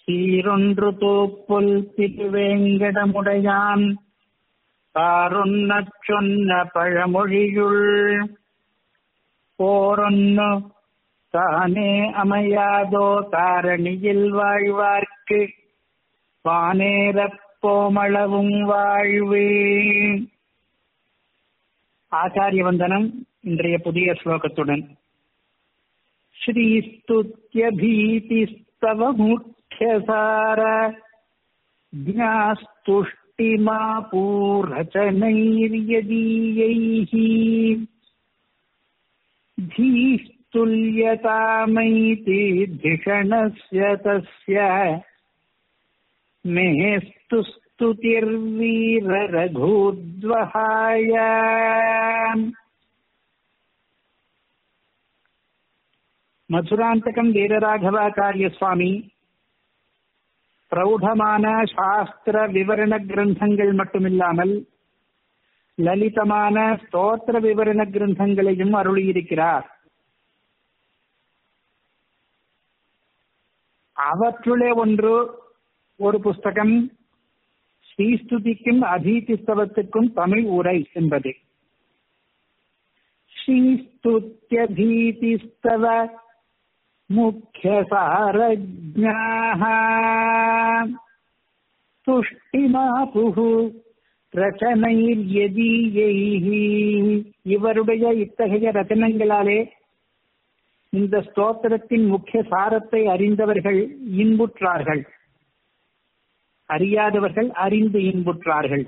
சீரொன்று தூப்புல் திருவேங்கடமுடையான் பாரொன்னச் சொன்ன பழமொழியுள் போரொன்னு தானே அமையாதோ தாரணியில் வாழ்வார்க்கு வானேரப் போமளவும் வாழ்வே ஆச்சாரிய வந்தனம் இன்றைய புதிய ஸ்லோகத்துடன் श्रीस्तुत्यभीतिस्तव मुख्यसार ज्ञास्तुष्टिमापूर्रचनैर्यदीयैः धीस्तुल्यतामैति धिषणस्य तस्य मेस्तु स्तुतिर्वीररघूद्वहाय மதுராந்தகம் வீரராகவாச்சாரிய சுவாமி பிரௌಢமான சாஸ்திர விவரண கிரந்தங்கள் மட்டுமில்லாமல் லலிதமான ஸ்தோத்திர விவரண கிரந்தங்களையும் அருளியிருக்கிறார் அவற்றுளே ஒன்று ஒரு புஸ்தகம் ஸ்ரீஸ்துதிக்கும் அதீதிஸ்தவத்துக்கும் தமிழ் உரை என்பது ஸ்ரீஸ்துத்யதீதிஸ்தவ मुख्यसारज्ञाः तुष्टिमापुः ரச்சனையதீயைः இவருடைய இத்தகைய ரச்சனங்களாலே இந்த ஸ்தோத்திரத்தின் முக்கிய சாரத்தை அறிந்தவர்கள் இன்புற்றார்கள் அறியாதவர்கள் அறிந்து இன்புற்றார்கள்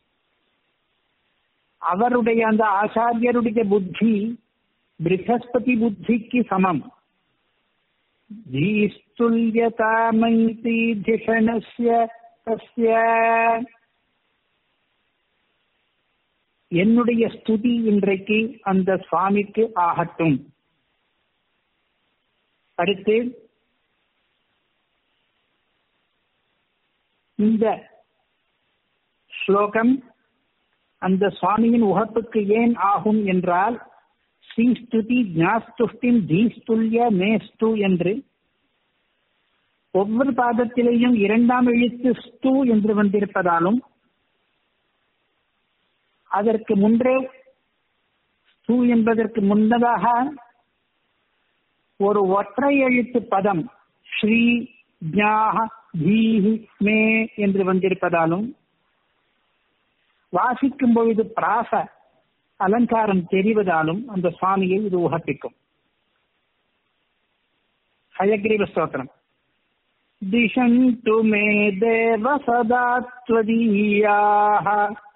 அவருடைய அந்த ஆச்சாரியருடைய புத்தி பிருகஸ்பதி புத்திக்கு சமம் धीस्तुल्यतामैति धिषणस्य तस्य என்னுடைய ஸ்துதி இன்றைக்கு அந்த சுவாமிக்கு ஆகட்டும் அடுத்து இந்த ஸ்லோகம் அந்த சுவாமியின் உகப்புக்கு ஏன் ஆகும் என்றால் ஸ்ரீஸ்துதி ஞாஸ்துஷ்டின் தீஸ்துல்ய மேஸ்து என்று ஒவ்வொரு பாதத்திலேயும் இரண்டாம் எழுத்து ஸ்து என்று வந்திருப்பதாலும் அதற்கு முன்றே ஸ்து என்பதற்கு முன்னதாக ஒரு ஒற்றை எழுத்து பதம் ஸ்ரீ ஜாஹ தீஹி மே என்று வந்திருப்பதாலும் வாசிக்கும் பொழுது பிராச அலங்காரம் தெரிவதாலும் அந்த சுவாமியை இது உகப்பிக்கும் ஹயக்ரீவ ஸ்தோத்திரம் திஷந்து மே தேவ சதா त्वदीयाः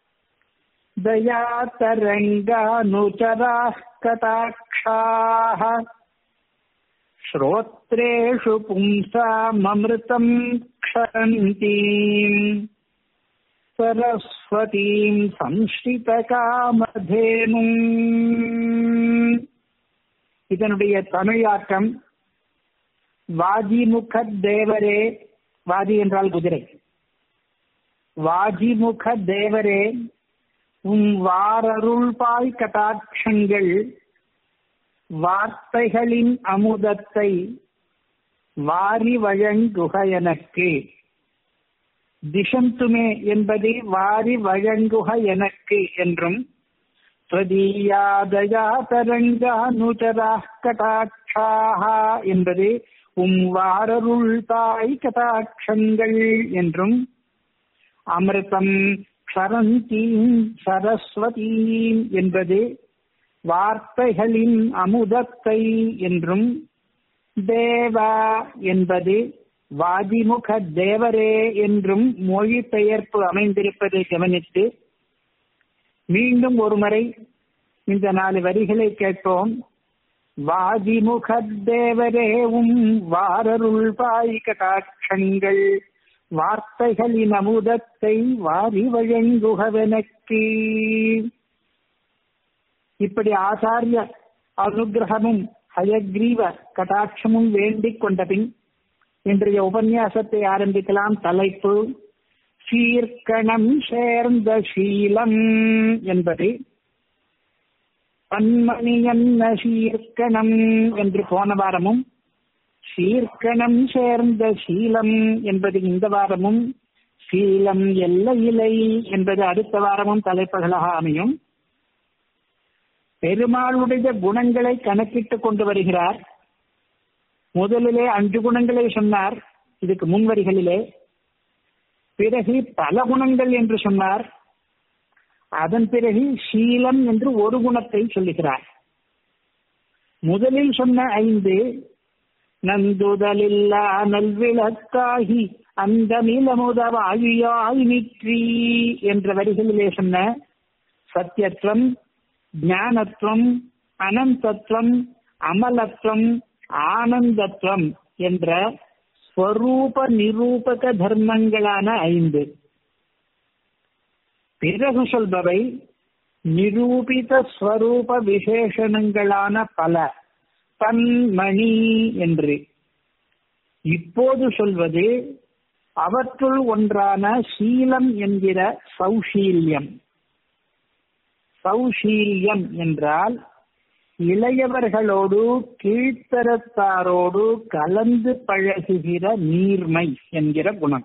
दयातरङ्गानुचराः कटाक्षाः श्रोत्रेषु पुंसाममृतम् क्षरन्तीम् சரஸ்வதீம் சம்ஸ்ரிதகாமதேனும் இதனுடைய தமிழாக்கம் வாஜிமுக தேவரே வாதி என்றால் குதிரை வாஜிமுக தேவரே உம் வாரருள்பாய் கட்டாட்சங்கள் வார்த்தைகளின் அமுதத்தை வாரி வழங்குக எனக்கு திசந்துமே என்பது வாரி வழங்குக எனக்கு என்றும் ஸ்வதீயாதயா தரங்கானுச்சரா கடாட்சாக என்பது உம் வாரருள் தாய் கடாட்சங்கள் என்றும் அமிர்தம் க்ஷரந்தீம் சரஸ்வதீம் என்பது வார்த்தைகளின் அமுதத்தை என்றும் தேவா என்பது வாதிமுக தேவரே என்றும் மொழிபெயர்ப்பு அமைந்திருப்பதை கவனித்து மீண்டும் ஒருமுறை இந்த நாலு வரிகளை கேட்போம் வாதிமுக தேவரேவும் வாரருள் பாய் கட்டாட்சங்கள் வார்த்தைகளின் அமுதத்தை வாரி வழங்குகவனக்கு இப்படி ஆச்சாரிய அனுகிரகமும் ஹயக்ரீவ கட்டாட்சமும் வேண்டிக் கொண்ட பின் இன்றைய உபன்யாசத்தை ஆரம்பிக்கலாம் தலைப்பு சீர்கணம் சேர்ந்த சீலம் என்பது பன்மணி என்ன சீர்கணம் என்று போன வாரமும் சீர்கணம் சேர்ந்த சீலம் என்பது இந்த வாரமும் சீலம் எல்லையிலை என்பது அடுத்த வாரமும் தலைப்புகளாக அமையும் பெருமாளுடைய குணங்களை கணக்கிட்டுக் கொண்டு வருகிறார் முதலிலே அஞ்சு குணங்களை சொன்னார் இதுக்கு முன்வரிகளிலே பிறகு பல குணங்கள் என்று சொன்னார் அதன் பிறகு சீலம் என்று ஒரு குணத்தை சொல்லுகிறார் முதலில் சொன்ன ஐந்து நந்துதலில்லா நல்விளக்காகி அந்த நிலமுதவ அழியாய் நிற்றி என்ற வரிகளிலே சொன்ன சத்தியத்துவம் ஞானத்துவம் அனந்தத்துவம் அமலத்துவம் ஆனந்தத்துவம் என்ற ஸ்வரூப நிரூபக தர்மங்களான ஐந்து பிறகு சொல்பவை நிரூபித ஸ்வரூப விசேஷணங்களான பல தன்மணி என்று இப்போது சொல்வது அவற்றுள் ஒன்றான சீலம் என்கிற சௌஷீல்யம் சௌஷீல்யம் என்றால் இளையவர்களோடு கீழ்த்தரத்தாரோடு கலந்து பழகுகிற நீர்மை என்கிற குணம்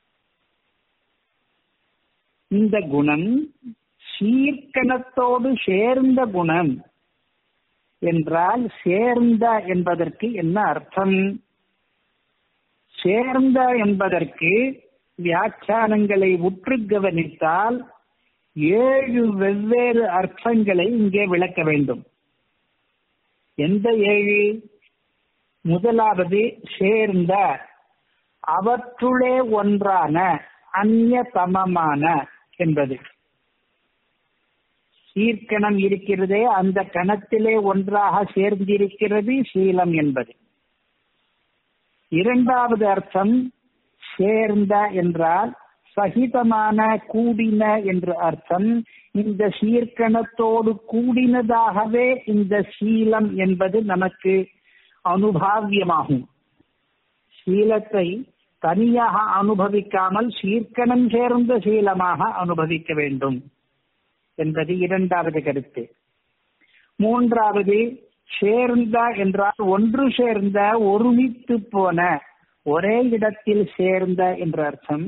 இந்த குணம் சீர்கணத்தோடு சேர்ந்த குணம் என்றால் சேர்ந்த என்பதற்கு என்ன அர்த்தம் சேர்ந்த என்பதற்கு வியாக்கியானங்களை உற்று கவனித்தால் ஏழு வெவ்வேறு அர்த்தங்களை இங்கே விளக்க வேண்டும் எந்த ஏழு முதலாவது சேர்ந்த அவற்றுளே ஒன்றான அந்நியதமமான என்பது சீர்கணம் இருக்கிறதே அந்த கணத்திலே ஒன்றாக சேர்ந்திருக்கிறது சீலம் என்பது இரண்டாவது அர்த்தம் சேர்ந்த என்றால் சகிதமான கூடின என்று அர்த்தம் இந்த சீர்கணத்தோடு கூடினதாகவே இந்த சீலம் என்பது நமக்கு அனுபாவியமாகும் சீலத்தை தனியாக அனுபவிக்காமல் சீர்கணம் சேர்ந்த சீலமாக அனுபவிக்க வேண்டும் என்பது இரண்டாவது கருத்து மூன்றாவது சேர்ந்த என்றால் ஒன்று சேர்ந்த ஒருமித்து போன ஒரே இடத்தில் சேர்ந்த என்ற அர்த்தம்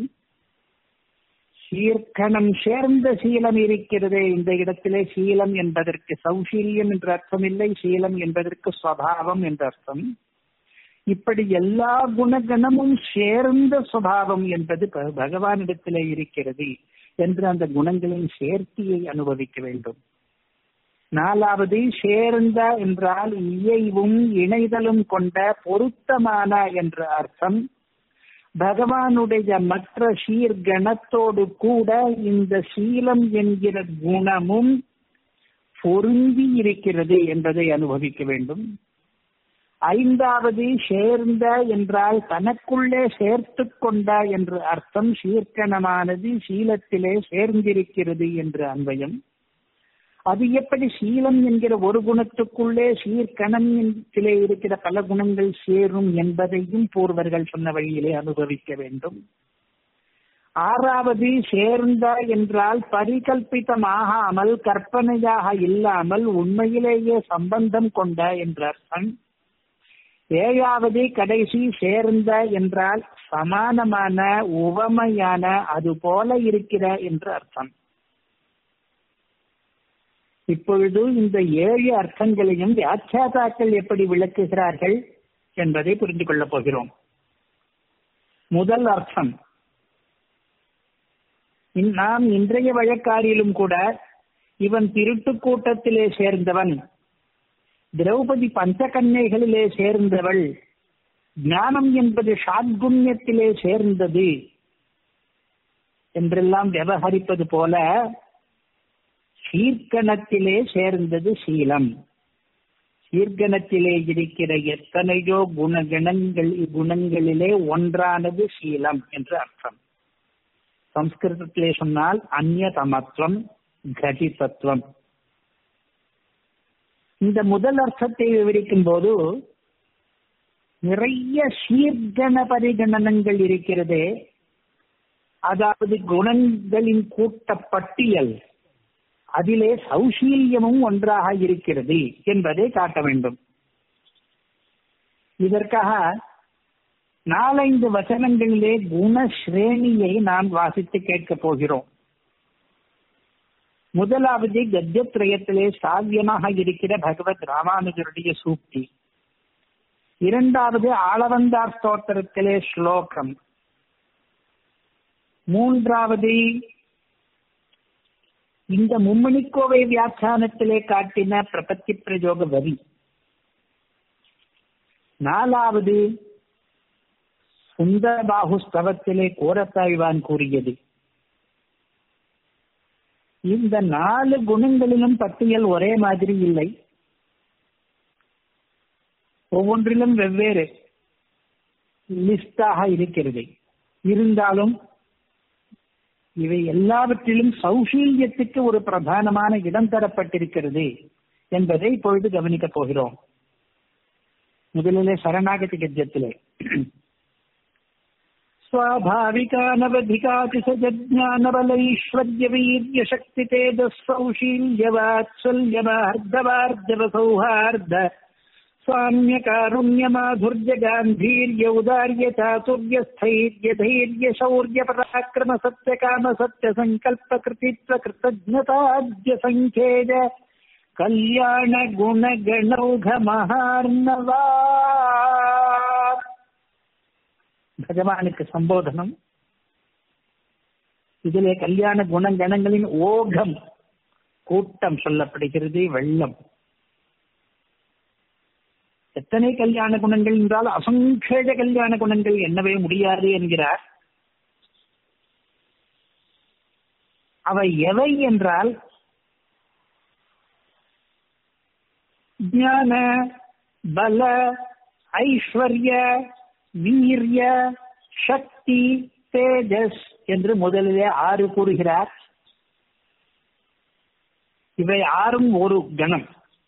சீர்கணம் சேர்ந்த சீலம் இருக்கிறதே இந்த இடத்திலே சீலம் என்பதற்கு சௌசீல்யம் என்ற அர்த்தம் இல்லை சீலம் என்பதற்கு சுவாவம் என்ற அர்த்தம் இப்படி எல்லா குணகணமும் சேர்ந்த சுவாவம் என்பது பகவானிடத்திலே இருக்கிறது என்று அந்த குணங்களின் சேர்த்தியை அனுபவிக்க வேண்டும் நாலாவது சேர்ந்த என்றால் இயைவும் இணைதலும் கொண்ட பொருத்தமான என்ற அர்த்தம் பகவானுடைய மற்ற சீர்கணத்தோடு கூட இந்த சீலம் என்கிற குணமும் பொருந்தி இருக்கிறது என்பதை அனுபவிக்க வேண்டும் ஐந்தாவது சேர்ந்த என்றால் தனக்குள்ளே சேர்த்து கொண்ட என்று அர்த்தம் சீர்கணமானது சீலத்திலே சேர்ந்திருக்கிறது என்று அன்பயம் அது எப்படி சீலம் என்கிற ஒரு குணத்துக்குள்ளே சீர்கணத்திலே இருக்கிற பல குணங்கள் சேரும் என்பதையும் பூர்வர்கள் சொன்ன வழியிலே அனுபவிக்க வேண்டும் ஆறாவது சேர்ந்த என்றால் பரிகல்பிதமாகாமல் கற்பனையாக இல்லாமல் உண்மையிலேயே சம்பந்தம் கொண்ட என்ற அர்த்தம் ஏழாவது கடைசி சேர்ந்த என்றால் சமானமான உவமையான அது போல இருக்கிற என்று அர்த்தம் இப்பொழுது இந்த ஏழு அர்த்தங்களையும் வியாக்கியாதாக்கள் எப்படி விளக்குகிறார்கள் என்பதை புரிந்து கொள்ளப் போகிறோம் முதல் அர்த்தம் நாம் இன்றைய வழக்காரிலும் கூட இவன் திருட்டு கூட்டத்திலே சேர்ந்தவன் திரௌபதி பஞ்சகன்னைகளிலே சேர்ந்தவள் ஞானம் என்பது ஷாத்குண்யத்திலே சேர்ந்தது என்றெல்லாம் விவகரிப்பது போல சீர்கணத்திலே சேர்ந்தது சீலம் சீர்கணத்திலே இருக்கிற எத்தனையோ குணகணங்கள் குணங்களிலே ஒன்றானது சீலம் என்று அர்த்தம் சம்ஸ்கிருதத்திலே சொன்னால் அந்நியதமத்துவம் கடிதத்துவம் இந்த முதல் அர்த்தத்தை விவரிக்கும் போது நிறைய சீர்கண பரிகணனங்கள் இருக்கிறதே அதாவது குணங்களின் கூட்ட பட்டியல் அதிலே சௌசீல்யமும் ஒன்றாக இருக்கிறது என்பதை காட்ட வேண்டும் இதற்காக நாலைந்து வசனங்களிலே குணஸ்ரேணியை நாம் வாசித்து கேட்கப் போகிறோம் முதலாவது கத்தியத்ரயத்திலே சாவியமாக இருக்கிற பகவத் ராமானுஜருடைய சூக்தி இரண்டாவது ஆளவந்தார் ஸ்தோத்திரத்திலே ஸ்லோகம் மூன்றாவது இந்த மும்மணிக்கோவை வியாக்கியானத்திலே காட்டின பிரபத்தி பிரயோக வரி நாலாவது சுந்தரபாகு ஸ்தவத்திலே கோரத்தாய்வான் கூறியது இந்த நாலு குணங்களிலும் பட்டியல் ஒரே மாதிரி இல்லை ஒவ்வொன்றிலும் வெவ்வேறு லிஸ்டாக இருக்கிறது இருந்தாலும் இவை எல்லாவற்றிலும் சௌஷீல்யத்துக்கு ஒரு பிரதானமான இடம் தரப்பட்டிருக்கிறது என்பதை இப்பொழுது கவனிக்கப் போகிறோம் முதலிலே சரணாகதி கத்தியத்திலே स्वाभाविकानवधिकातिशज्ञानबलैश्वर्यवीर्यशक्तितेजः स्वाम्यकारुण्यमाधुर्य गान्धीर्य उदार्य चातुर्य स्थैर्य धैर्य शौर्य पराक्रम सत्य काम सत्य संकल्प कृतित्व कृतज्ञताद्य संख्येज कल्याण गुण गणौघ महार्णवा பகவானுக்கு சம்போதனம் இதிலே கல்யாண குணங்கணங்களின் ஓகம் கூட்டம் சொல்லப்படுகிறது வெள்ளம் எத்தனை கல்யாண குணங்கள் என்றால் அசங்கேஜ கல்யாண குணங்கள் எண்ணவே முடியாது என்கிறார் அவை எவை என்றால் ஞான பல ஐஸ்வர்ய வீரிய சக்தி தேஜஸ் என்று முதலிலே ஆறு கூறுகிறார் இவை ஆறும் ஒரு கணம்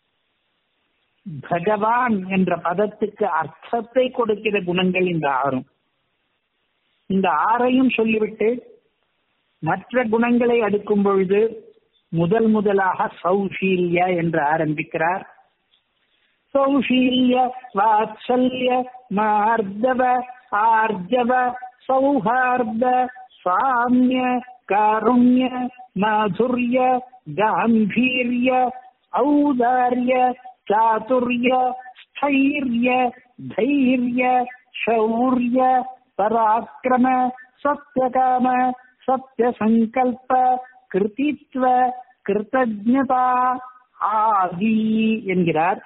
பகவான் என்ற பதத்துக்கு அர்த்தத்தை கொடுக்கிற குணங்கள் இந்த ஆறும் இந்த ஆறையும் சொல்லிவிட்டு மற்ற குணங்களை அடுக்கும் பொழுது முதல் முதலாக சௌஷீல்ய என்று ஆரம்பிக்கிறார் சௌஷீல்ய வாத்சல்ய மார்தவ ஆர்ஜவ சௌஹார்த சாமிய காருண்ய மாதுரிய காம்பீரிய ஔதாரிய चातुर्य स्थैर्य धैर्य शौर्य पराक्रम सत्यकाम सत्य संकल्प कृतित्व கிருத்தஜதா ஆதி என்கிறார்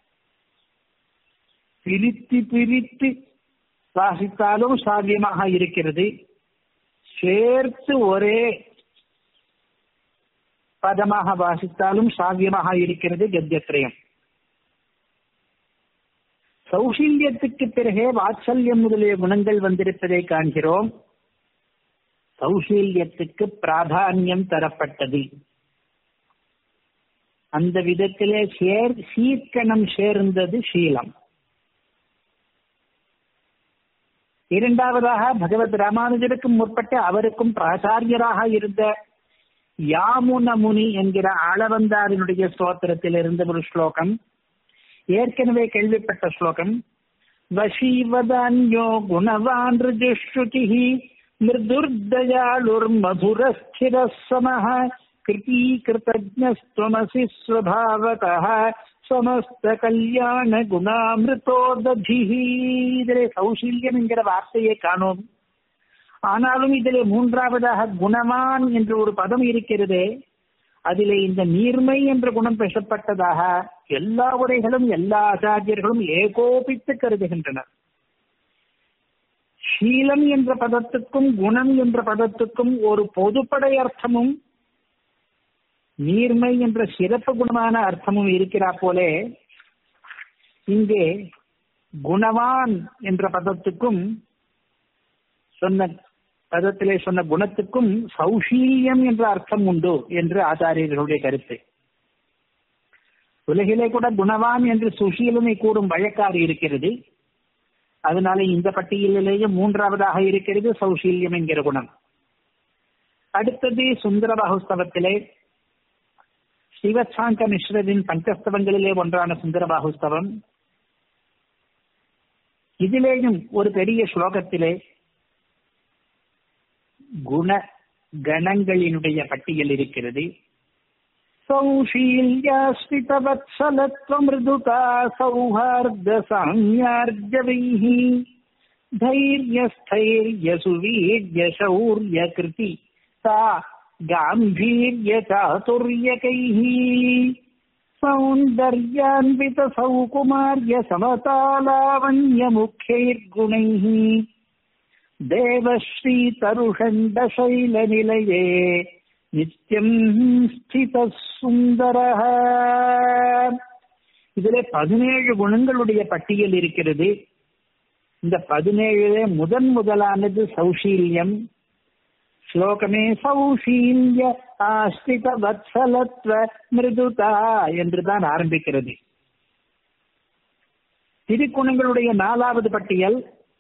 பிரித்து பிரித்து வாசித்தாலும் சாத்தியமாக இருக்கிறது சேர்த்து ஒரே பதமாக வாசித்தாலும் சாத்தியமாக இருக்கிறது கத்தியத்திரயம் சௌஷீல்யத்துக்கு பிறகே வாத்சல்யம் முதலிய குணங்கள் வந்திருப்பதை காண்கிறோம் சௌஷீல்யத்துக்கு பிராதானியம் தரப்பட்டது அந்த விதத்திலே சேர் சீர்கணம் சேர்ந்தது சீலம் இரண்டாவதாக பகவத் ராமானுஜருக்கும் முற்பட்டு அவருக்கும் பிராச்சாரியராக இருந்த யாமுன முனி என்கிற ஆளவந்தாரினுடைய ஸ்தோத்திரத்தில் இருந்த ஒரு ஸ்லோகம் ஏற்கனவே கேள்விப்பட்ட ஸ்லோகம் வசீவதான்யோ குணவான் ரிஜுஷ்ருதி மிருதுர்தயாளுர் மதுரஸ்திர சமஹ கிருதி கிருத்தஜஸ்துவமசி ஸ்வபாவதः சமஸ்த கல்யாண குணாமிருதோததி இதிலே சௌசீல்யம் என்கிற வார்த்தையை காணோம் ஆனாலும் இதிலே மூன்றாவதாக குணவான் என்று ஒரு பதம் இருக்கிறதே அதிலே இந்த நீர்மை என்ற குணம் பேசப்பட்டதாக எல்லா உரைகளும் எல்லா ஆச்சாரியர்களும் ஏகோபித்து கருதுகின்றனர் ஷீலம் என்ற பதத்துக்கும் குணம் என்ற பதத்துக்கும் ஒரு பொதுப்படை அர்த்தமும் நீர்மை என்ற சிறப்பு குணமான அர்த்தமும் இருக்கிறா போலே இங்கே குணவான் என்ற பதத்துக்கும் சொன்ன பதத்திலே சொன்ன குணத்துக்கும் சௌஷீல்யம் என்ற அர்த்தம் உண்டு என்று ஆச்சாரியர்களுடைய கருத்து உலகிலே கூட குணவான் என்று சுஷீலனை கூறும் வழக்காறு இருக்கிறது அதனால இந்த பட்டியலிலேயே மூன்றாவதாக இருக்கிறது சௌஷீல்யம் என்கிற குணம் அடுத்தது சுந்தர பாகுஸ்தவத்திலே ஸ்ரீவத்சாங்க மிஸ்ரரின் பஞ்சஸ்தவங்களிலே ஒன்றான சுந்தர பாகுஸ்தவம் இதிலேயும் ஒரு பெரிய ஸ்லோகத்திலே குண கணங்களினுடைய பட்டியல் இருக்கிறது सौशील्याश्रितवत्सलत्वमृदुता सौहार्दसाम्यार्जवैः धैर्यस्थैर्यसुवीर्यशौर्यकृति सा गाम्भीर्यचातुर्यकैः सौन्दर्यान्वितसौकुमार्यसमतालावण्यमुख्यैर्गुणैः देवश्रीतरुषण्डशैलनिलये நித்தியம் ஸ்தித சுந்தர இதிலே பதினேழு குணங்களுடைய பட்டியல் இருக்கிறது இந்த பதினேழு முதன் முதலானது சௌஷீல்யம் ஸ்லோகமே சௌஷீல்ய ஆஸ்தித வத்சலத்வ மிருதுதா என்றுதான் ஆரம்பிக்கிறது திருக்குணங்களுடைய நாலாவது பட்டியல்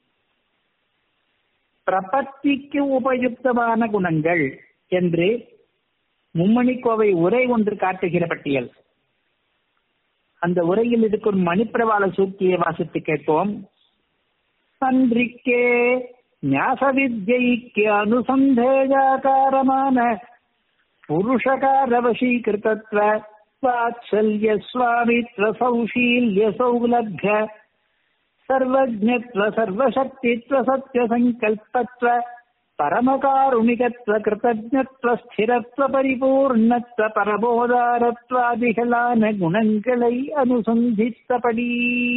பிரபத்திக்கு உபயுக்தமான குணங்கள் என்று மும்மணிக்கோவை உரை ஒன்று காட்டுகிற பட்டியல் அந்த உரையில் இதுக்கு ஒரு மணிப்பிரவாள சூக்கியை வாசித்து கேட்போம் அன்றிக்கே ஞாச வித்யைக்கு அனுசந்தேகாரமான புருஷகார வசீகிருத்தத்வ வாத்சல்ய சுவாமித்வ சௌஷீல்ய சௌலப்ய சர்வஜத்வ சர்வசக்தித்வ சத்ய சங்கல்பத்வ பரமகாருணிகத்வ கிருத்தஜத்வ ஸ்திரத்வ பரிபூர்ணத்வ பரபோதாரத்வாதிகளான குணங்களை அனுசந்தித்தபடி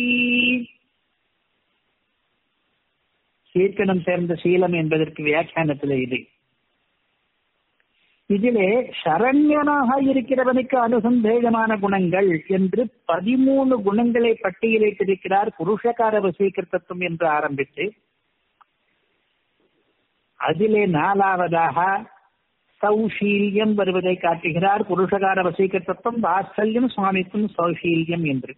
சீர்கணம் சேர்ந்த சீலம் என்பதற்கு வியாக்கியானத்தில் இது இதிலே சரண்யனாக இருக்கிறவனுக்கு அனுசந்தேகமான குணங்கள் என்று பதிமூணு குணங்களை பட்டியலிட்டிருக்கிறார் புருஷகார வசீகிருத்தத்துவம் என்று ஆரம்பித்து அதிலே நாலாவதாக சௌஷீல்யம் வருவதை காட்டுகிறார் புருஷகார வசீகத்தத்துவம் வாத்சல்யம் சுவாமித்துவம் சௌஷீல்யம் என்று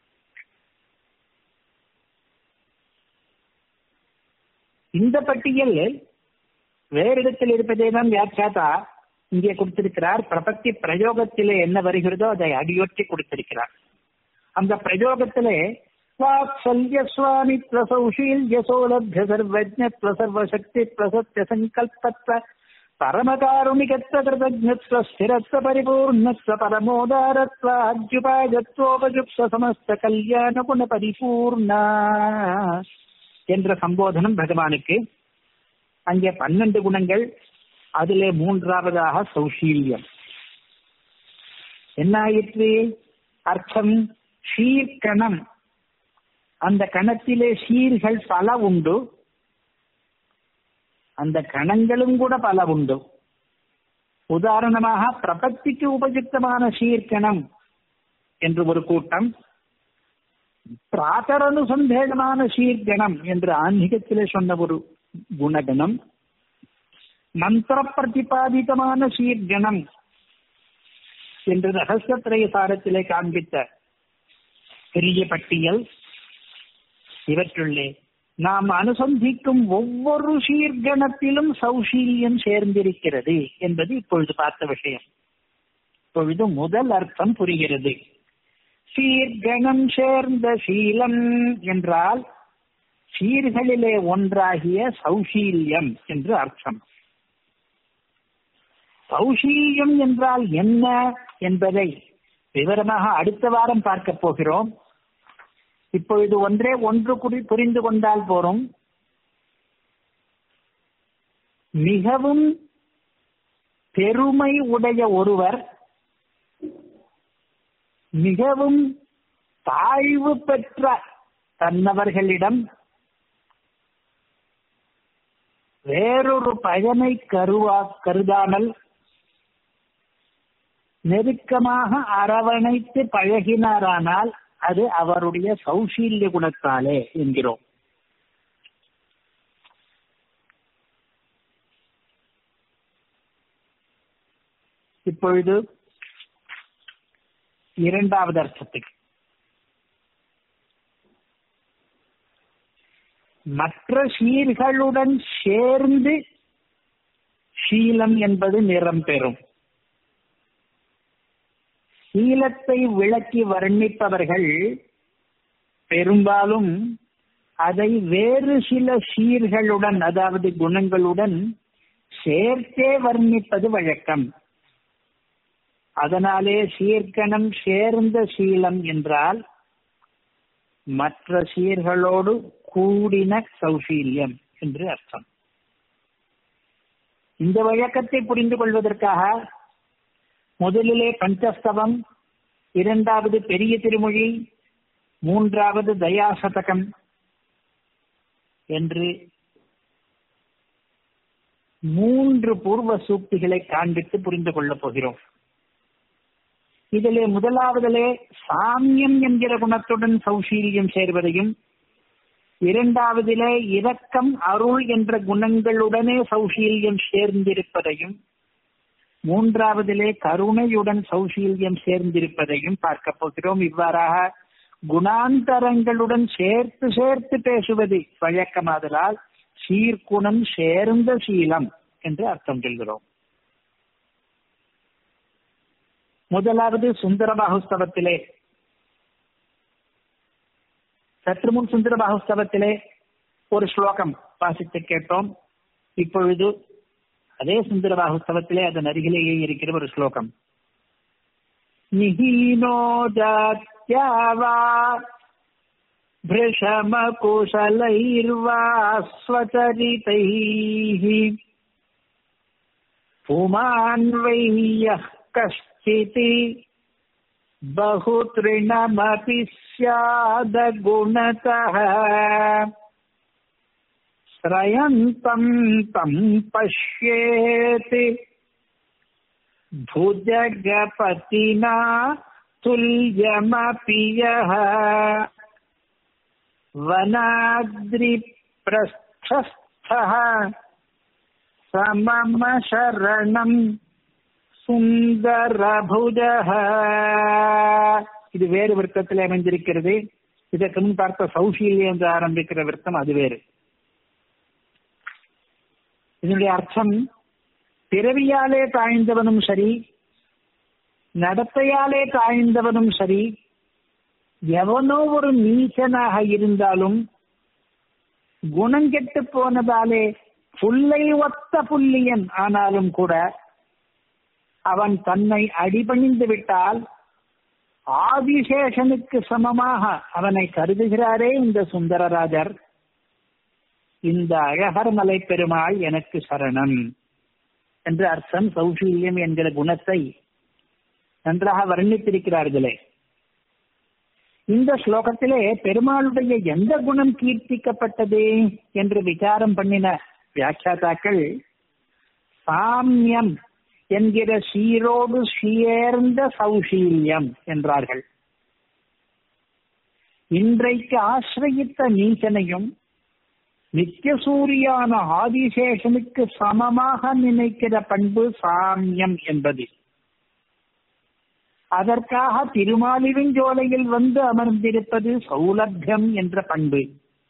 இந்த பட்டியல் வேறு இடத்தில் இருப்பதை தான் வியாக்கியாதா இங்கே கொடுத்திருக்கிறார் பிரபத்தி பிரயோகத்திலே என்ன வருகிறதோ அதை அடியொற்றி கொடுத்திருக்கிறார் அந்த பிரயோகத்திலே வாத்சல்ய சுவாமித்வ சௌஷீல்ய சோலபிய சர்வஜத்வ சர்வசக்தித்வ சத்ய சங்கல்பத்வ பரமகாருணிகத்வ கிருதஜத்வ ஸ்திரத்வ பரிபூர்ணத்வ பரமோதாரத்வ அத்யுபாயத்வோபயுக்த சமஸ்த கல்யாண குண பரிபூர்ணா என்ற சம்போதனம் பகவானுக்கு அங்கே பன்னெண்டு குணங்கள் அதிலே மூன்றாவதாக சௌஷீல்யம் என்ன ஆயிற்று அர்த்தம் ஷீர்கணம் அந்த கணத்திலே சீர்கள் பல உண்டு அந்த கணங்களும் கூட பல உண்டு உதாரணமாக பிரபத்திக்கு உபயுக்தமான சீர்கணம் என்று ஒரு கூட்டம் பிராத்தரனுசந்தேகமான சீர்கணம் என்று ஆன்மீகத்திலே சொன்ன ஒரு குணகணம் மந்திர பிரதிபாதிதமான சீர்கணம் என்று ரகசியத்திரைய சாரத்திலே காண்பித்த பெரிய பட்டியல் இவற்றுள்ளே நாம் அனுசந்திக்கும் ஒவ்வொரு சீர்கணத்திலும் சௌஷீல்யம் சேர்ந்திருக்கிறது என்பது இப்பொழுது பார்த்த விஷயம் இப்பொழுது முதல் அர்த்தம் புரிகிறது சீர்கணம் சேர்ந்த சீலம் என்றால் சீர்களிலே ஒன்றாகிய சௌஷீல்யம் என்று அர்த்தம் சௌஷீல்யம் என்றால் என்ன என்பதை விவரமாக அடுத்த வாரம் பார்க்க போகிறோம் இப்பொழுது ஒன்றே ஒன்று குறி புரிந்து கொண்டால் போறோம் மிகவும் பெருமை உடைய ஒருவர் மிகவும் தாழ்வு பெற்ற தன்னவர்களிடம் வேறொரு பயனை கருவா கருதாமல் நெருக்கமாக அரவணைத்து பழகினாரானால் அது அவருடைய சௌஷீல்ய குணத்தாலே என்கிறோம் இப்பொழுது இரண்டாவது அர்த்தத்துக்கு மற்ற சீர்களுடன் சேர்ந்து சீலம் என்பது நிறம் பெறும் சீலத்தை விளக்கி வர்ணிப்பவர்கள் பெரும்பாலும் அதை வேறு சில சீர்களுடன் அதாவது குணங்களுடன் சேர்த்தே வர்ணிப்பது வழக்கம் அதனாலே சீர்கணம் சேர்ந்த சீலம் என்றால் மற்ற சீர்களோடு கூடின சௌசீல்யம் என்று அர்த்தம் இந்த வழக்கத்தை புரிந்து கொள்வதற்காக முதலிலே பஞ்சஸ்தவம் இரண்டாவது பெரிய திருமொழி மூன்றாவது தயாசதகம் என்று மூன்று பூர்வ சூக்திகளை காண்பித்து புரிந்து கொள்ளப் போகிறோம் இதிலே முதலாவதிலே சாமியம் என்கிற குணத்துடன் சௌசீல்யம் சேர்வதையும் இரண்டாவதிலே இரக்கம் அருள் என்ற குணங்களுடனே சௌசீல்யம் சேர்ந்திருப்பதையும் மூன்றாவதிலே கருணையுடன் சௌசீல்யம் சேர்ந்திருப்பதையும் பார்க்க போகிறோம் இவ்வாறாக குணாந்தரங்களுடன் சேர்த்து சேர்த்து பேசுவது வழக்கமாதலால் சீர்குணம் சேர்ந்த சீலம் என்று அர்த்தம் சொல்கிறோம் முதலாவது சுந்தர பாகுஸ்தவத்திலே சற்று முன் சுந்தர பாகுஸ்தவத்திலே ஒரு ஸ்லோகம் வாசித்து கேட்டோம் இப்பொழுது அதே சுந்தர பாகுஸ்தவத்திலே அதன் அருகிலேயே இருக்கிற ஒரு ஸ்லோகம் நிஹீனோ ஜாத்யாவா भृशमकुशलैर्वा स्वचरितैः पुमान् वै यः कश्चिति बहुतृणमपि स्यादगुणतः श्रयन्तम् तम् पश्येति भुजगपतिना तुल्यमपि यः वनाद्रिप्रस्थस्थः समम शरणम् சுந்தரபுஜக இது வேறு விருத்தத்தில் அமைந்திருக்கிறது இதற்கு முன் பார்த்த சௌசீல்யம் என்று ஆரம்பிக்கிற விருத்தம் அது வேறு இதனுடைய அர்த்தம் பிறவியாலே தாழ்ந்தவனும் சரி நடத்தையாலே தாழ்ந்தவனும் சரி எவனோ ஒரு நீச்சனாக இருந்தாலும் குணங்கெட்டு போனதாலே புல்லை ஒத்த புல்லியன் ஆனாலும் கூட அவன் தன்னை அடிபணிந்து விட்டால் ஆதிசேஷனுக்கு சமமாக அவனை கருதுகிறாரே இந்த சுந்தரராஜர் இந்த அழகர் மலை பெருமாள் எனக்கு சரணம் என்று அர்த்தம் சௌசீல்யம் என்கிற குணத்தை நன்றாக வர்ணித்திருக்கிறார்களே இந்த ஸ்லோகத்திலே பெருமாளுடைய எந்த குணம் கீர்த்திக்கப்பட்டது என்று விசாரம் பண்ணின வியாக்கியாதாக்கள் சாமியம் என்கிற சீரோடு சேர்ந்த சௌசீல்யம் என்றார்கள் இன்றைக்கு ஆசிரயித்த நீச்சனையும் நித்தியசூரியான ஆதிசேஷனுக்கு சமமாக நினைக்கிற பண்பு சாமியம் என்பது அதற்காக திருமாலிருஞ்சோலையில் வந்து அமர்ந்திருப்பது சௌலபியம் என்ற பண்பு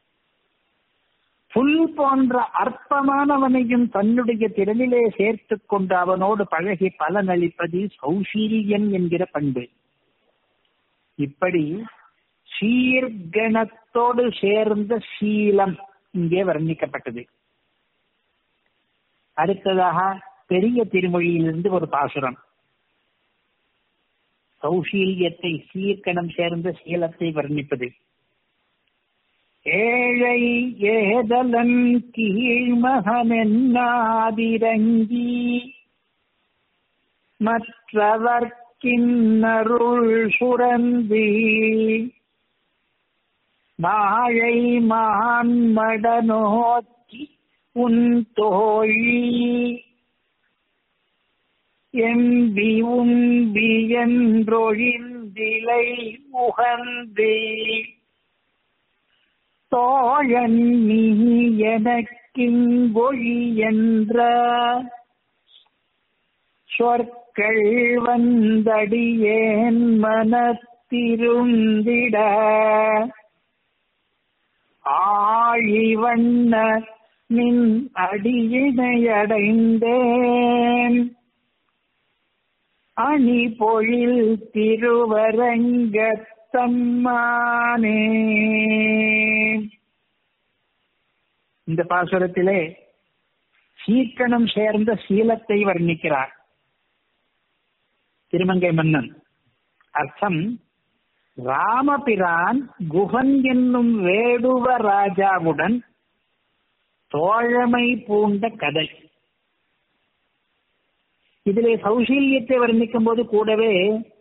புல் போன்ற அற்பமானவனையும் தன்னுடைய திறனிலே சேர்த்து கொண்டு அவனோடு பழகி பலனளிப்பது சௌசீல்யம் என்கிற பண்பு இப்படி சீர்கணத்தோடு சேர்ந்த சீலம் இங்கே வர்ணிக்கப்பட்டது அடுத்ததாக பெரிய திருமொழியிலிருந்து ஒரு பாசுரம் சௌசீல்யத்தை சீர்கணம் சேர்ந்த சீலத்தை வர்ணிப்பது ஏழை ஏதலன் கீழ்மகனென்னாதிரங்கி மற்றவர்க்கின்னருள் சுரந்தி நாழை மான்மட நோக்கி உன் தோழி எம்பி உம்பி என்றொழிந்திலை உகந்தே தோழன் நீ எனக்கிங்கொழி என்ற சொற்கள் வந்தடியேன் மனத்திருந்திட ஆழிவண்ண நின் அடியினையடைந்தேன் அணி பொழில் திருவரங்கத்தம்மானே இந்த பாசுரத்திலே சீக்கணம் சேர்ந்த சீலத்தை வர்ணிக்கிறார் திருமங்கை மன்னன் அர்த்தம் ராமபிரான் குகன் என்னும் வேடுவ ராஜாவுடன் தோழமை பூண்ட கதை இதிலே சௌசீல்யத்தை வர்ணிக்கும் போது கூடவே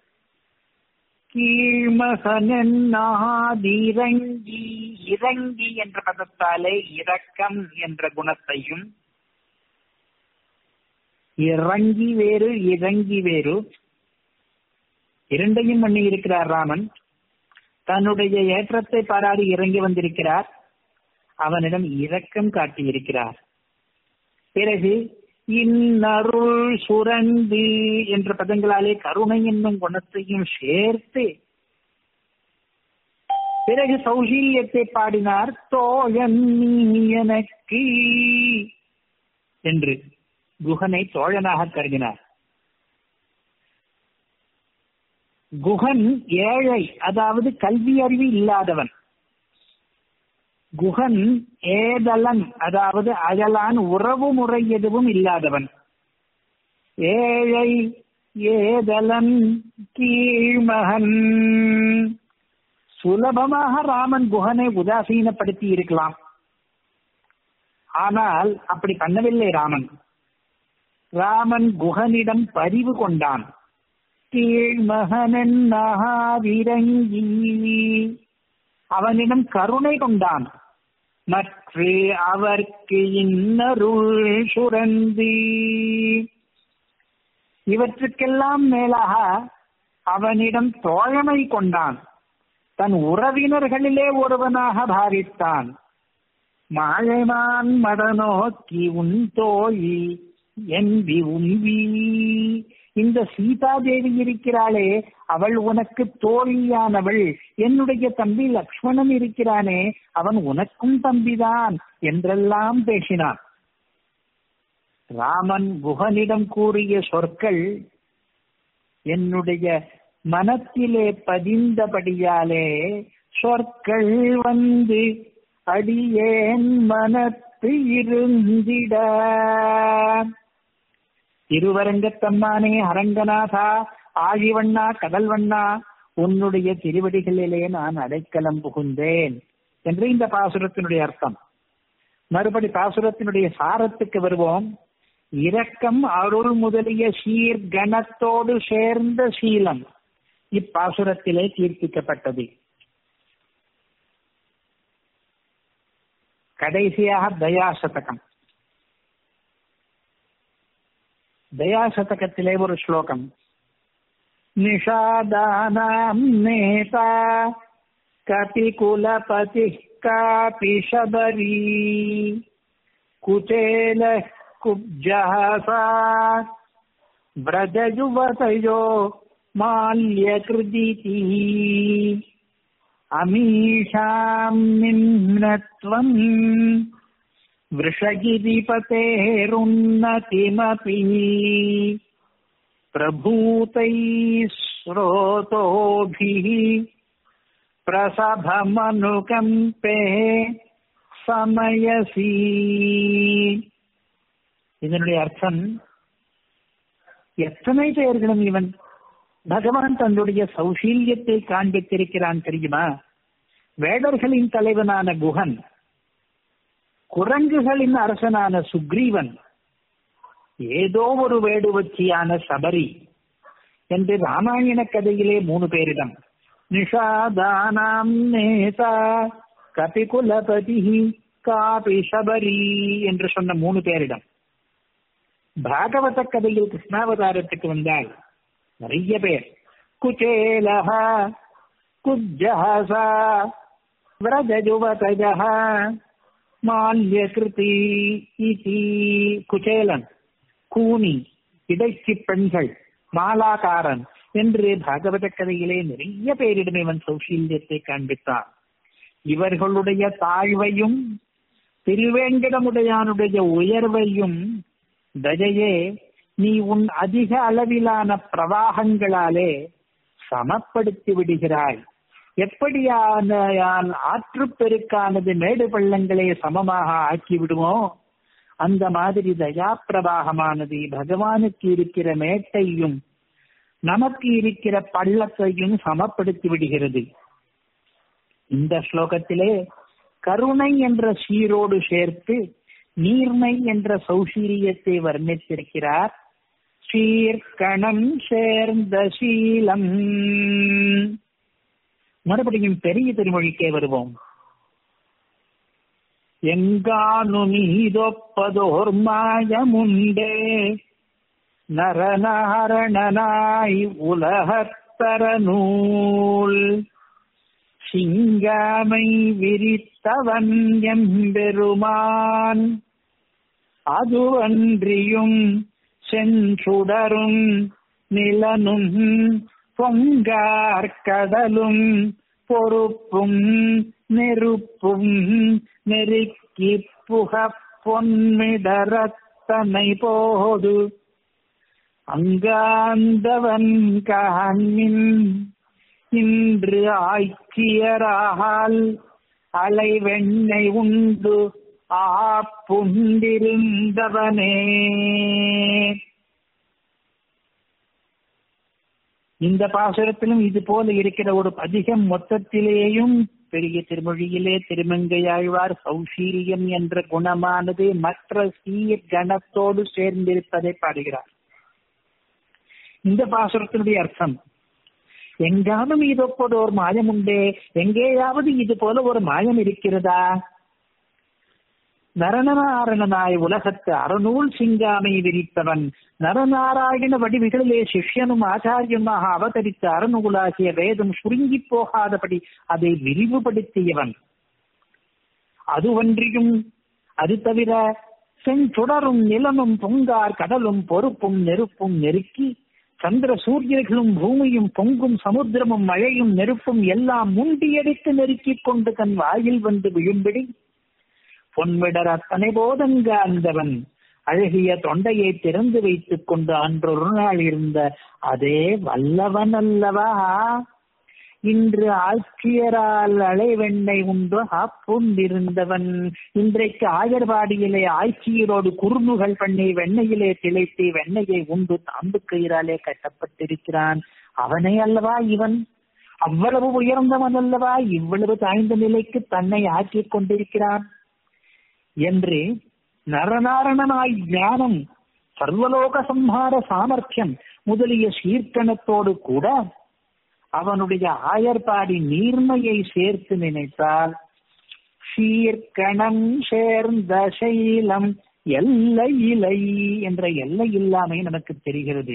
கீழ்மகனி இறங்கி என்ற பதத்தாலே இரக்கம் என்ற குணத்தையும் இறங்கி வேறு இறங்கி வேறு இரண்டையும் பண்ணி இருக்கிறார் ராமன் தன்னுடைய ஏற்றத்தை பாராடி இறங்கி வந்திருக்கிறார் அவனிடம் இரக்கம் காட்டியிருக்கிறார் பிறகு இன்னருள் சுரந்து என்ற பதங்களாலே கருணை என்னும் குணத்தையும் சேர்த்து பிறகு சௌசீல்யத்தை பாடினார் தோழன் நீ எனக்கு என்று குகனை தோழனாக கருதினார் குகன் ஏழை அதாவது கல்வி அறிவு இல்லாதவன் குகன் ஏதலன் அதாவது அயலான் உறவு முறை எதுவும் இல்லாதவன் ஏழை ஏதலன் கீழ்மகன் சுலபமாக ராமன் குகனை உதாசீனப்படுத்தி இருக்கலாம் ஆனால் அப்படி பண்ணவில்லை ராமன் ராமன் குகனிடம் பரிவு கொண்டான் கீழ்மகனன் நகாவிரங்கி அவனிடம் கருணை கொண்டான் மற்ற அவர்க்கு இன்னருள் சுரந்து இவற்றுக்கெல்லாம் மேலாக அவனிடம் தோழமை கொண்டான் தன் உறவினர்களிலே ஒருவனாக பாவித்தான் மாழைமான் மடநோக்கி உன் தோழி என்பி உம்பி இந்த சீதா தேவி இருக்கிறாளே அவள் உனக்கு தோழியானவள் என்னுடைய தம்பி லக்ஷ்மணன் இருக்கிறானே அவன் உனக்கும் தம்பிதான் என்றெல்லாம் பேசினான் ராமன் குகனிடம் கூறிய சொற்கள் என்னுடைய மனத்திலே பதிந்தபடியாலே சொற்கள் வந்து அடியேன் மனத்து இருந்திட திருவரங்கத்தம்மானே அரங்கநாதா ஆழிவண்ணா கடல்வண்ணா உன்னுடைய திருவடிகளிலே நான் அடைக்கலம் புகுந்தேன் என்று இந்த பாசுரத்தினுடைய அர்த்தம் மறுபடி பாசுரத்தினுடைய சாரத்துக்கு வருவோம் இரக்கம் அருள் முதலிய சீர் கணத்தோடு சேர்ந்த சீலம் இப்பாசுரத்திலே கீர்த்திக்கப்பட்டது கடைசியாக தயாசதகம் தயாசதகத்திலே ஒரு ஸ்லோகம் நிஷாதானாம் நேதா கபிகுலபதி காபி சபரி குச்சேல குப்ஜஹசா व्रजयुवतयो माल्यकृदिति अमीषाम् निम्नत्वम् वृषगिरिपतेरुन्नतिमपि प्रभूतैः स्रोतोभिः प्रसभमनुकम्पे समयसी இதனுடைய அர்த்தம் எத்தனை பெயர்களும் இவன் பகவான் தன்னுடைய சௌசீல்யத்தை காண்பித்திருக்கிறான் தெரியுமா வேடர்களின் தலைவனான குஹன் குரங்குகளின் அரசனான சுக்ரீவன் ஏதோ ஒரு வேடுவச்சியான சபரி என்று ராமாயண கதையிலே மூணு பேரிடம் நிஷாதானாம் நேதா கபிகுலபதி காபி சபரி என்று சொன்ன மூணு பேரிடம் பாகவத கதையில் கிருஷ்ணாவதாரத்துக்கு வந்தால் நிறைய பேர் குச்சேலஹ குஜ்ஜஹசா விரஜுவதஜஹ மால்ய கிருதி இதி குச்சேலன் கூனி இடைச்சி பெண்கள் மாலாகாரன் என்று பாகவத கதையிலே நிறைய பேரிடம் இவன் சௌசீல்யத்தை காண்பித்தான் இவர்களுடைய தாழ்வையும் திருவேங்கடமுடையானுடைய உயர்வையும் தஜையே நீ உன் அதிக அளவிலான பிரவாகங்களாலே சமப்படுத்தி விடுகிறாய் எப்படியான ஆற்றுப்பெருக்கானது மேடு பள்ளங்களை சமமாக ஆக்கி விடுமோ அந்த மாதிரி தயா பிரவாகமானது பகவானுக்கு இருக்கிற மேட்டையும் நமக்கு இருக்கிற பள்ளத்தையும் சமப்படுத்தி விடுகிறது இந்த ஸ்லோகத்திலே கருணை என்ற சீரோடு சேர்த்து நீர்மை என்ற சௌசீரியத்தை வர்ணித்திருக்கிறார் சீர்கணம் சேர்ந்த சீலம் மறுபடியும் பெரிய திருமொழிக்கே வருவோம் எங்கானு நீதொப்பதோர் மாயமுண்டே நரநாரணனாய் உலகத்தர நூல் சிங்காமை விரித்தவன் எம்பெருமான் அதுவன்றியும் செஞ்சுடரும் நிலனும் பொங்கார்கடலும் பொறுப்பும் நெருப்பும் நெருக்கி புக பொன்மிடரத்தனை போது அங்காந்தவன் காண்மின் இன்று ஆய்ச்சியரால் அலை வெண்ணை உண்டு ஆப்புண்டிருந்தவனே இந்த பாசுரத்திலும் இது போல இருக்கிற ஒரு பதிகம் மொத்தத்திலேயும் பெரிய திருமொழியிலே திருமங்கையாழ்வார் சௌசீரியம் என்ற குணமானது மற்ற சீர் கணத்தோடு சேர்ந்திருப்பதை பாடுகிறார் இந்த பாசுரத்தினுடைய அர்த்தம் எங்கானும் இதொப்பது ஒரு மாயம் உண்டே எங்கேயாவது இது போல ஒரு மாயம் இருக்கிறதா நரநாராயணனாய் உலகத்து அறநூல் சிங்காமை விரித்தவன் நரநாராயண வடிவுகளிலே சிஷ்யனும் ஆச்சாரியமாக அவதரித்த அறநூலாகிய வேதம் சுருங்கி போகாதபடி அதை விரிவுபடுத்தியவன் அதுவன்றியும் அது தவிர செஞ்சுடரும் நிலமும் பொங்கார் கடலும் பொறுப்பும் நெருப்பும் நெருக்கி சந்திர சூரியர்களும் பூமியும் பொங்கும் சமுத்திரமும் மழையும் நெருப்பும் எல்லாம் முண்டியடித்து நெருக்கிக் கொண்டு தன் வாயில் வந்து விழும்படி பொன்விடர் அத்தனை போதங்க அந்தவன் அழகிய தொண்டையை திறந்து வைத்துக் கொண்டு அன்றொரு நாள் இருந்த அதே வல்லவன் அல்லவா இன்று ஆட்சியரால் அலைவெண்ணை உண்டு ஆப்புண்டிருந்தவன் இன்றைக்கு ஆயர்வாடியிலே ஆட்சியரோடு குறுமுகள் பண்ணி வெண்ணையிலே திளைத்து வெண்ணையை உண்டு தாம்பு கயிறாலே கட்டப்பட்டிருக்கிறான் அவனே அல்லவா இவன் அவ்வளவு உயர்ந்தவன் அல்லவா இவ்வளவு தாய்ந்த நிலைக்கு தன்னை ஆக்கிக் கொண்டிருக்கிறான் என்று நரநாரணனாய் ஞானம் சர்வலோக சம்ஹார சாமர்த்தியம் முதலிய சீர்கணத்தோடு கூட அவனுடைய ஆயர்பாடி நீர்மையை சேர்த்து நினைத்தால் சீர்கணம் சேர்ந்த சைலம் எல்லை இலை என்ற எல்லை இல்லாமை நமக்கு தெரிகிறது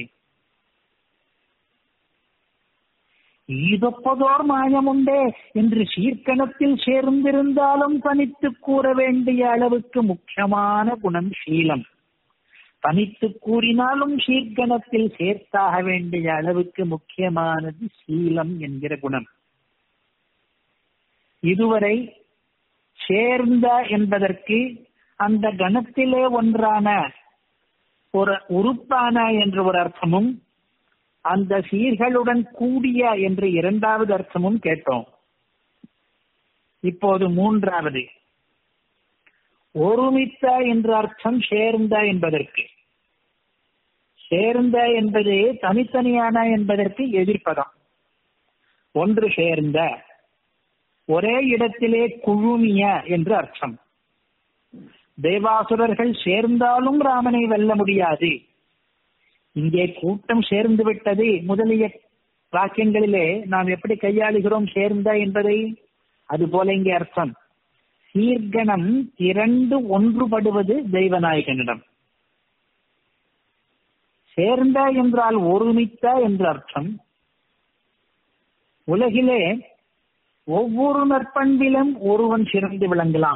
ஈதொப்பதோர் மாயமுண்டே என்று சீர்கணத்தில் சேர்ந்திருந்தாலும் தனித்து கூற வேண்டிய அளவுக்கு முக்கியமான குணம் சீலம் தனித்து கூறினாலும் சீர்கணத்தில் சேர்த்தாக வேண்டிய அளவுக்கு முக்கியமானது சீலம் என்கிற குணம் இதுவரை சேர்ந்த என்பதற்கு அந்த கணத்திலே ஒன்றான ஒரு உறுப்பான என்ற ஒரு அர்த்தமும் அந்த சீர்களுடன் கூடிய என்று இரண்டாவது அர்த்தமும் கேட்டோம் இப்போது மூன்றாவது ஒருமித்த என்ற அர்த்தம் சேர்ந்த என்பதற்கு சேர்ந்த என்பது தனித்தனியான என்பதற்கு எதிர்ப்பதம் ஒன்று சேர்ந்த ஒரே இடத்திலே குழுமிய என்று அர்த்தம் தேவாசுரர்கள் சேர்ந்தாலும் ராமனை வெல்ல முடியாது இங்கே கூட்டம் சேர்ந்து விட்டது முதலிய வாக்கியங்களிலே நாம் எப்படி கையாளுகிறோம் சேர்ந்த என்பதை அதுபோல இங்கே அர்த்தம் சீர்கணம் இரண்டு ஒன்றுபடுவது தெய்வநாயகனிடம் சேர்ந்த என்றால் ஒருமித்த என்று அர்த்தம் உலகிலே ஒவ்வொரு நற்பண்பிலும் ஒருவன் சிறந்து விளங்கலாம்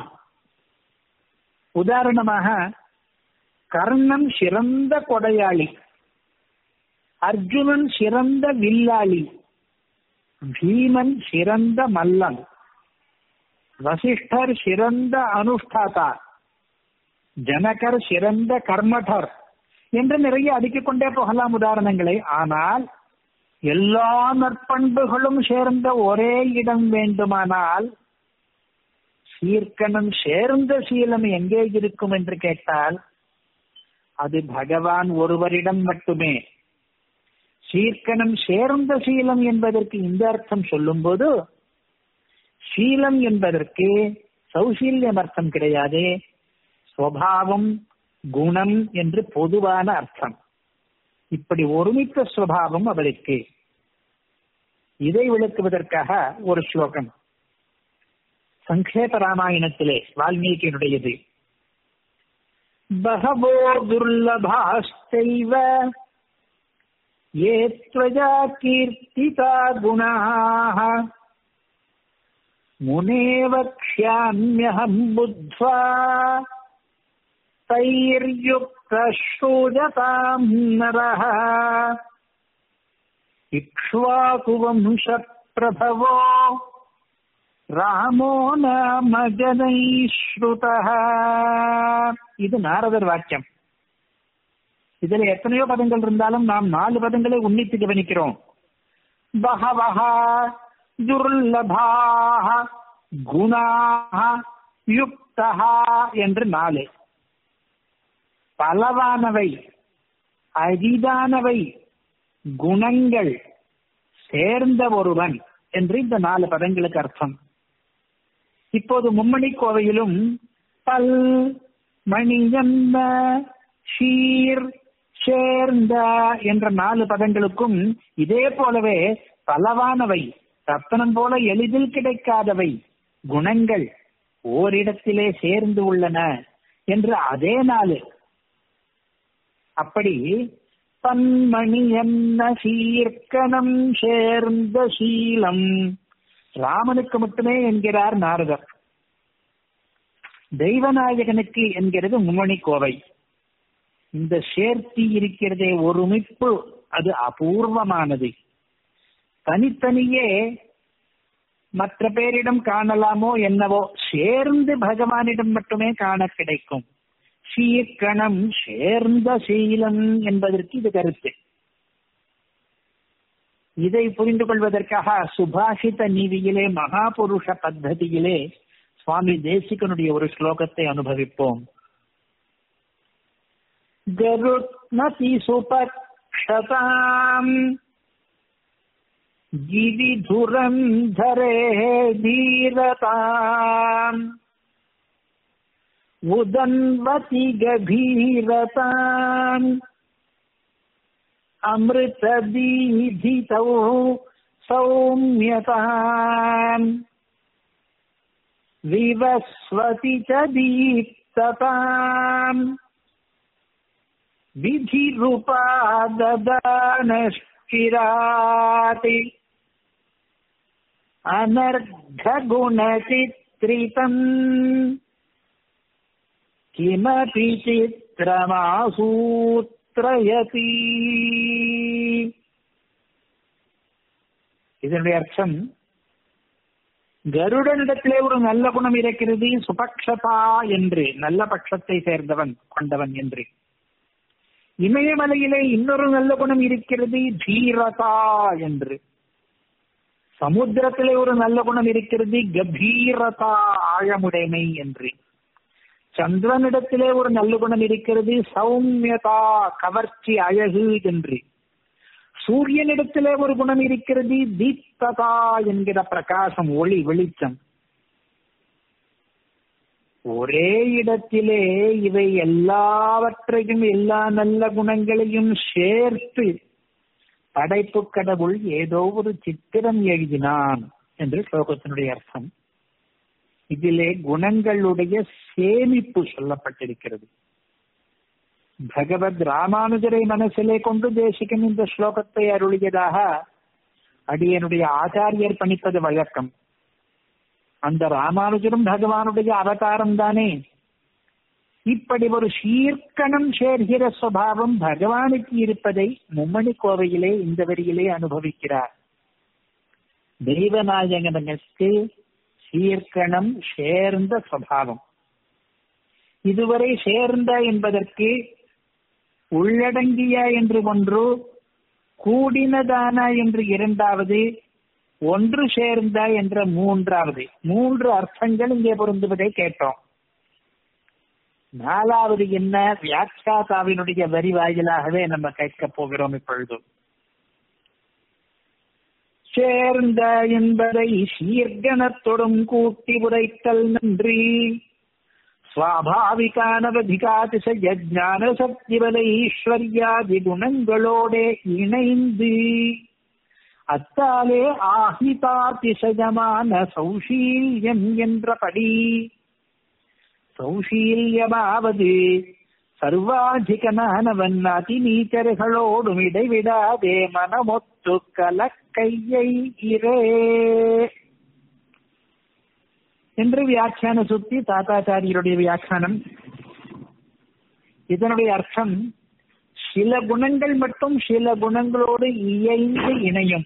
உதாரணமாக கர்ணன் சிறந்த கொடையாளி அர்ஜுனன் சிறந்த வில்லாளி பீமன் சிறந்த மல்லன் வசிஷ்டர் சிறந்த அனுஷ்டாதா ஜனகர் சிறந்த கர்மடர் என்று நிறைய அடுக்கிக் கொண்டே போகலாம் உதாரணங்களை ஆனால் எல்லா நற்பண்புகளும் சேர்ந்த ஒரே இடம் வேண்டுமானால் சீர்க்கணம் சேர்ந்த சீலம் எங்கே இருக்கும் என்று கேட்டால் அது பகவான் ஒருவரிடம் மட்டுமே சீர்க்கணம் சேர்ந்த சீலம் என்பதற்கு இந்த அர்த்தம் சொல்லும்போது சீலம் என்பதற்கு சௌசீல்யம் அர்த்தம் கிடையாது சுவாவம் குணம் என்று பொதுவான அர்த்தம் இப்படி ஒருமித்த சுவாவம் அவளுக்கு இதை விளக்குவதற்காக ஒரு ஸ்லோகம் சங்கேப ராமாயணத்திலே வால்மீகியினுடையது பகவோ துர்லபாஸ்தைவ ये त्वजा कीर्तिता गुणाः मुने वक्ष्याम्यहम् बुद्ध्वा तैर्युक्तश्रूयताम् नरः इक्ष्वाकुवंशप्रभवो ராமோ நாம ஜனைஸ்ருதா இது நாரதர் வாக்கியம் இதுல எத்தனையோ பதங்கள் இருந்தாலும் நாம் நாலு பதங்களை உன்னித்து கவனிக்கிறோம் பகவஹா துர்லபாக குணாக யுக்தஹா என்று நாலு பலவானவை அரிதானவை குணங்கள் சேர்ந்த ஒருவன் என்று இந்த நாலு பதங்களுக்கு அர்த்தம் இப்போது மும்மணி கோவையிலும் பல் மணியன்ன ஷீர் சேர்ந்த என்ற நாலு பதங்களுக்கும் இதே போலவே பலவானவை ரத்தனம் போல எளிதில் கிடைக்காதவை குணங்கள் ஓரிடத்திலே சேர்ந்து உள்ளன என்று அதே நாலு அப்படி பன்மணி என்ன சீர்க்கணம் சேர்ந்த சீலம் ராமனுக்கு மட்டுமே என்கிறார் நாரதர் தெய்வநாயகனுக்கு என்கிறது மும்மணி கோவை இந்த சேர்த்தி இருக்கிறதே ஒருமிப்பு அது அபூர்வமானது தனித்தனியே மற்ற பேரிடம் காணலாமோ என்னவோ சேர்ந்து பகவானிடம் மட்டுமே காண கிடைக்கும் சீர்கணம் சேர்ந்த சீலம் என்பதற்கு இது கருத்து இதை புரிந்து கொள்வதற்காக சுபாஷித நீதியிலே மகாபுருஷ பத்ததியிலே சுவாமி தேசிகனுடைய ஒரு ஸ்லோகத்தை அனுபவிப்போம் கருத்மதி சுபக்ஷதாம் गिरिधुरम् धरे धीरताम् उदन्वति गभीरताम् अमृतदीधितौ सौम्यताम् विवस्वति च दीप्तताम् विधिरुपाददानश्चिराति अनर्घगुणचित्रितम् किमपि चित्रमासूत्रयति இதனுடைய அர்த்தம் கருடனிடத்திலே ஒரு நல்ல குணம் இருக்கிறது சுபக்ஷதா என்று நல்ல பட்சத்தை சேர்ந்தவன் கொண்டவன் என்று இமயமலையிலே இன்னொரு நல்ல குணம் இருக்கிறது தீரதா என்று சமுத்திரத்திலே ஒரு நல்ல குணம் இருக்கிறது கபீரதா ஆழமுடைமை என்று சந்திரனிடத்திலே ஒரு நல்ல குணம் இருக்கிறது சௌமியதா கவர்ச்சி அழகு என்று சூரியனிடத்திலே ஒரு குணம் இருக்கிறது தீப்ததா என்கிற பிரகாசம் ஒளி வெளிச்சம் ஒரே இடத்திலே இவை எல்லாவற்றையும் எல்லா நல்ல குணங்களையும் சேர்த்து படைப்பு கடவுள் ஏதோ ஒரு சித்திரம் எழுதினான் என்று ஸ்லோகத்தினுடைய அர்த்தம் இதிலே குணங்களுடைய சேமிப்பு சொல்லப்பட்டிருக்கிறது பகவத் ராமானுஜரை மனசிலே கொண்டு தேசிகன் இந்த ஸ்லோகத்தை அருளியதாக அடியனுடைய ஆச்சாரியர் பணிப்பது வழக்கம் அந்த ராமானுஜரும் பகவானுடைய அவதாரம் தானே இப்படி ஒரு சீர்க்கணம் சேர்கிற சுவாவம் பகவானுக்கு இருப்பதை மும்மணி கோவையிலே இந்த வரியிலே அனுபவிக்கிறார் தெய்வநாயகனுக்கு சீர்க்கணம் சேர்ந்த சுவாவம் இதுவரை சேர்ந்த என்பதற்கு உள்ளடங்கிய என்று ஒன்று கூடினதான என்று இரண்டாவது ஒன்று சேர்ந்த என்ற மூன்றாவது மூன்று அர்த்தங்கள் இங்கே பொருந்துவதை கேட்டோம் நாலாவது என்ன வியாக்கியாதாவினுடைய வரி வாயிலாகவே நம்ம கேட்க போகிறோம் இப்பொழுது சேர்ந்த என்பதை சீர்கணத்தொடும் கூட்டி உரைத்தல் நன்றி சுவாபாவிகானவதிகாதிசய ஞான சக்திபல ஈஸ்வர்யாதி குணங்களோட இணைந்து அத்தாலே ஆஹிதாதிசயமான சௌஷீல்யம் என்றபடி சௌஷீல்யமாவது சர்வாதிகனானவன் அதிநீச்சர்களோடும் இடைவிடாதே மனமொத்து கலக்கையை இரே என்று வியாக்கியான சுத்தி தாத்தாச்சாரியருடைய வியாக்கியானம் இதனுடைய அர்த்தம் சில குணங்கள் மட்டும் சில குணங்களோடு இயைந்து இணையும்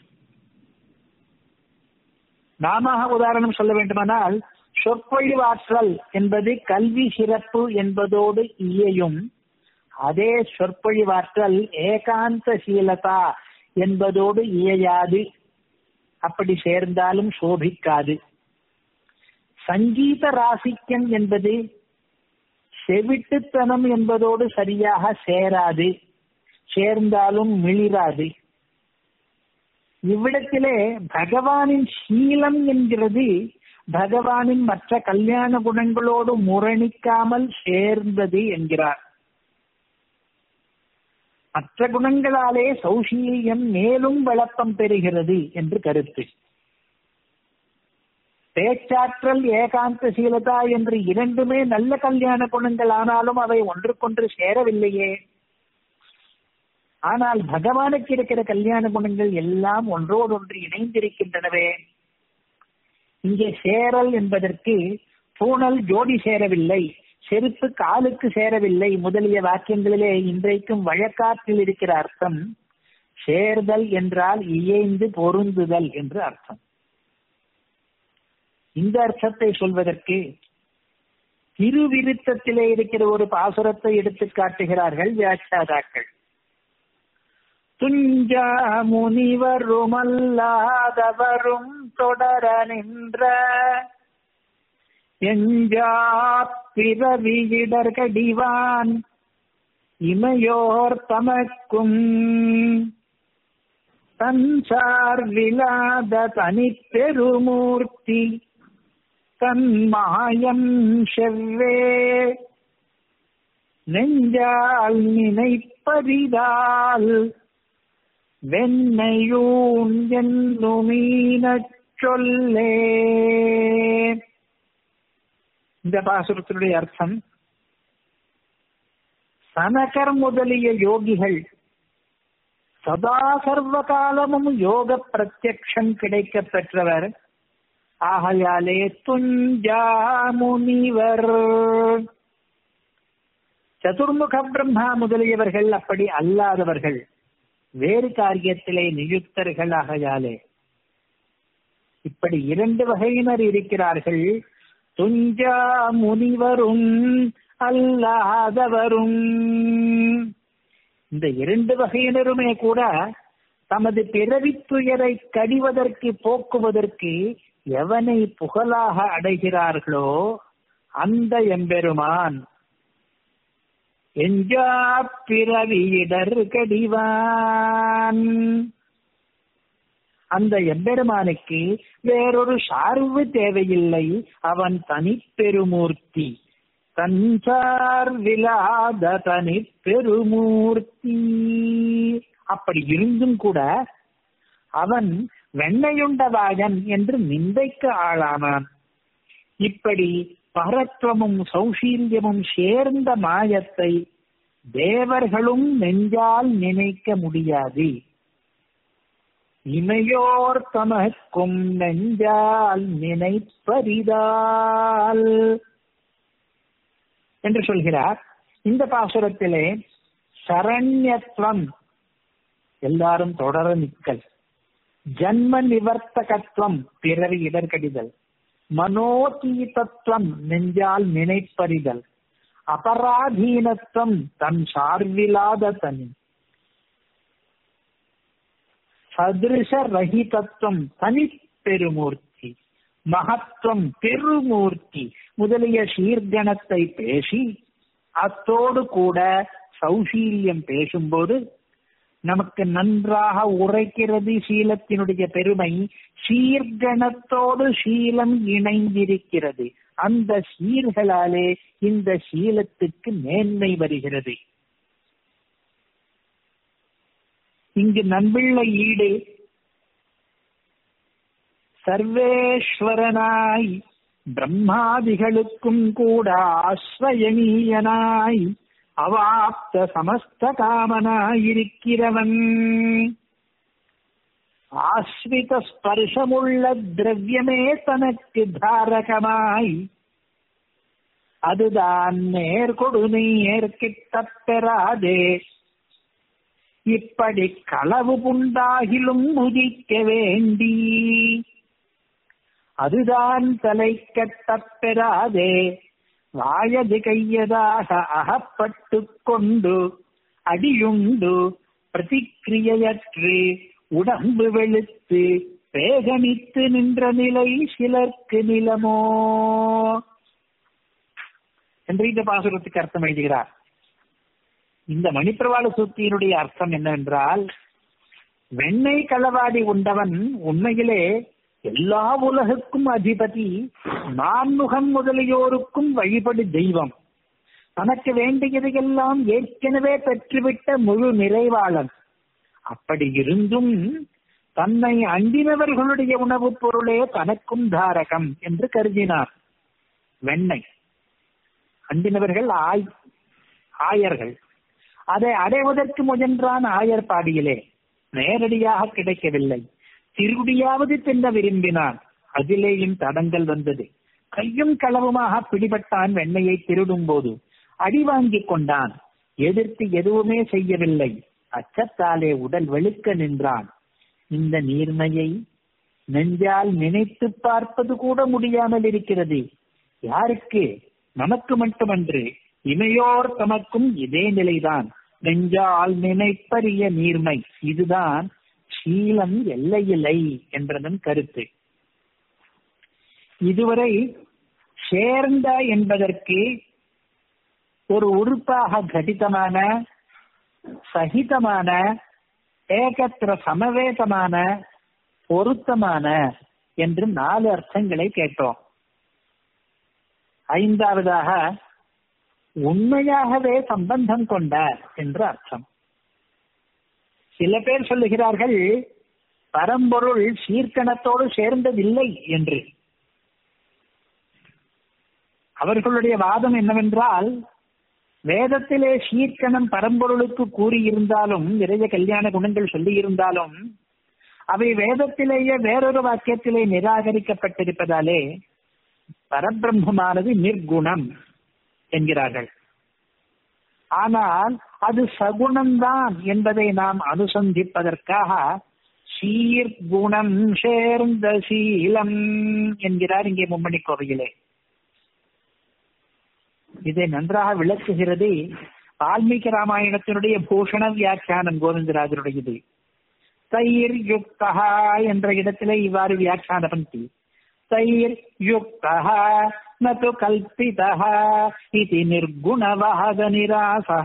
நாம உதாரணம் சொல்ல வேண்டுமானால் சொற்பொழிவாற்றல் என்பது கல்வி சிறப்பு என்பதோடு இயையும் அதே சொற்பொழிவாற்றல் ஏகாந்த சீலதா என்பதோடு இயையாது அப்படி சேர்ந்தாலும் சோபிக்காது சங்கீத ராசிக்கம் என்பது செவிட்டுத்தனம் என்பதோடு சரியாக சேராது சேர்ந்தாலும் மிளிராது இவ்விடத்திலே பகவானின் சீலம் என்கிறது பகவானின் மற்ற கல்யாண குணங்களோடு முரணிக்காமல் சேர்ந்தது என்கிறார் மற்ற குணங்களாலே சௌஷீல்யம் மேலும் விளக்கம் பெறுகிறது என்று கருத்து பேச்சாற்றல் ஏகாந்த சீலதா என்று இரண்டுமே நல்ல கல்யாண குணங்கள் ஆனாலும் அவை ஒன்றுக்கொன்று சேரவில்லையே ஆனால் பகவானுக்கு இருக்கிற கல்யாண குணங்கள் எல்லாம் ஒன்றோடொன்று இணைந்திருக்கின்றனவே இங்கே சேரல் என்பதற்கு பூணல் ஜோடி சேரவில்லை செருப்பு காலுக்கு சேரவில்லை முதலிய வாக்கியங்களிலே இன்றைக்கும் வழக்காற்றில் இருக்கிற அர்த்தம் சேர்தல் என்றால் இயைந்து பொருந்துதல் என்று அர்த்தம் இந்த அர்த்தத்தை சொல்வதற்கு திருவிருத்தத்திலே இருக்கிற ஒரு பாசுரத்தை எடுத்து காட்டுகிறார்கள் வியாக்கியாதாக்கள் துஞ்சா முனிவருமல்லாதவரும் தொடர நின்ற எஞ்சா பிறவியிடர்கடிவான் இமையோர் தமக்கும் தன்சார் விலாத தனி பெருமூர்த்தி தன் மாயம் செவ்வே நெஞ்சால் நினைப்பரிதால் வெண்ணையூன் என்னுமீனச் சொல்லே இந்த பாசுரத்தினுடைய அர்த்தம் சனகர் முதலிய யோகிகள் சதா சர்வ காலமும் யோக பிரத்யக்ஷம் கிடைக்க பெற்றவர் ஆகையாலே துஞ்சா முனிவர் சதுர்முக பிரம்மா முதலியவர்கள் அப்படி அல்லாதவர்கள் வேறு காரியத்திலே நியுக்தர்கள் ஆகையாலே இப்படி இரண்டு வகையினர் இருக்கிறார்கள் துஞ்சா முனிவரும் அல்லாதவரும் இந்த இரண்டு வகையினருமே கூட தமது பிறவி துயரை கடிவதற்கு போக்குவதற்கு எவனை புகழாக அடைகிறார்களோ அந்த எம்பெருமான் எஞ்சா பிறவியிடர் கடிவான் அந்த எம்பெருமானுக்கு வேறொரு சார்பு தேவையில்லை அவன் தனிப்பெருமூர்த்தி தன்சார் விலாத தனி பெருமூர்த்தி அப்படி இருந்தும் கூட அவன் வெண்ணையுண்டவாயன் என்று நிந்தைக்கு ஆளானான் இப்படி பரத்வமும் சௌஷீல்யமும் சேர்ந்த மாயத்தை தேவர்களும் நெஞ்சால் நினைக்க முடியாது இமையோர் தமக்கும் நெஞ்சால் நினைப்பரிதால் என்று சொல்கிறார் இந்த பாசுரத்திலே சரண்யத்துவம் எல்லாரும் தொடர நிற்கல் ஜன்ம நிவர்த்தகத்துவம் பிறவி இடர்கடிதல் மனோதீதத்துவம் நெஞ்சால் நினைப்பறிதல் அபராதீனத்துவம் தன் சார்பிலாத தனி சதிருஷ ரஹிதத்துவம் தனிப்பெருமூர்த்தி மகத்துவம் பெருமூர்த்தி முதலிய சீர்கணத்தை பேசி அத்தோடு கூட சௌசீல்யம் பேசும்போது நமக்கு நன்றாக உரைக்கிறது சீலத்தினுடைய பெருமை சீர்கணத்தோடு சீலம் இணைந்திருக்கிறது அந்த சீர்களாலே இந்த சீலத்துக்கு மேன்மை வருகிறது இங்கு நம்பிள்ளை ஈடு சர்வேஸ்வரனாய் பிரம்மாதிகளுக்கும் கூட ஆஸ்வயனீயனாய் அவாப்த சமஸ்த காமனாயிருக்கிறவன் ஆஸ்வித ஸ்பர்ஷமுள்ள திரவியமே தனக்கு தாரகமாய் அதுதான் நேர்கொடு நேர்கிட்ட பெறாதே இப்படி களவு புண்டாகிலும் உதிக்க வேண்டி அதுதான் தலை கட்டப் பெறாதே வாயது கையதாக அகப்பட்டு கொண்டு அடியுண்டு பிரதிக்கிரியற்று உடம்பு வெளுத்து வேகனித்து நின்ற நிலை சிலர்க்கு நிலமோ என்று இந்த பாசுரத்துக்கு அர்த்தம் எழுதுகிறார் இந்த மணிப்பிரவாள சூத்தியினுடைய அர்த்தம் என்னவென்றால் வெண்ணெய் களவாடி உண்டவன் உண்மையிலே எல்லா உலகுக்கும் அதிபதி நான்முகம் முதலியோருக்கும் வழிபடு தெய்வம் தனக்கு வேண்டியதையெல்லாம் ஏற்கனவே பெற்றுவிட்ட முழு நிறைவாளன் அப்படி இருந்தும் தன்னை அண்டினவர்களுடைய உணவுப் பொருளே தனக்கும் தாரகம் என்று கருதினார் வெண்ணெய் அண்டினவர்கள் ஆய் ஆயர்கள் அதை அடைவதற்கு முயன்றான் ஆயர் பாடியிலே நேரடியாக கிடைக்கவில்லை திருடியாவது தின்ன விரும்பினான் அதிலேயும் தடங்கள் வந்தது கையும் களவுமாக பிடிபட்டான் வெண்ணையை திருடும் போது அடி வாங்கிக் கொண்டான் எதிர்த்து எதுவுமே செய்யவில்லை அச்சத்தாலே உடல் வெளுக்க நின்றான் இந்த நீர்மையை நெஞ்சால் நினைத்து பார்ப்பது கூட முடியாமல் இருக்கிறது யாருக்கு நமக்கு மட்டுமன்று இமையோர் தமக்கும் இதே நிலைதான் நெஞ்சால் நினைப்பரிய நீர்மை இதுதான் சீலம் எல்லையில்லை என்றதன் கருத்து இதுவரை சேர்ந்த என்பதற்கு ஒரு உறுப்பாக கடிதமான சகிதமான ஏகத்திர சமவேதமான பொருத்தமான என்று நாலு அர்த்தங்களை கேட்டோம் ஐந்தாவதாக உண்மையாகவே சம்பந்தம் கொண்ட என்று அர்த்தம் சில பேர் சொல்லுகிறார்கள் பரம்பொருள் சீர்கணத்தோடு சேர்ந்ததில்லை என்று அவர்களுடைய வாதம் என்னவென்றால் வேதத்திலே சீர்கணம் பரம்பொருளுக்கு கூறியிருந்தாலும் நிறைய கல்யாண குணங்கள் சொல்லியிருந்தாலும் அவை வேதத்திலேயே வேறொரு வாக்கியத்திலே நிராகரிக்கப்பட்டிருப்பதாலே பரபிரம்மமானது நிர்குணம் என்கிறார்கள் ஆனால் அது சகுணம்தான் என்பதை நாம் அனுசந்திப்பதற்காக சீர்குணம் சேர்ந்த சீலம் என்கிறார் இங்கே மும்மணி கோவையிலே இதை நன்றாக விளக்குகிறது வால்மீகி ராமாயணத்தினுடைய பூஷண வியாக்கியானம் கோவிந்தராஜருடையது தயிர் யுக்தா என்ற இடத்திலே இவ்வாறு வியாக்கியான பந்தி தயிர் யுக்தா நது கல்பிதா இது நிர்குணவாத நிராசः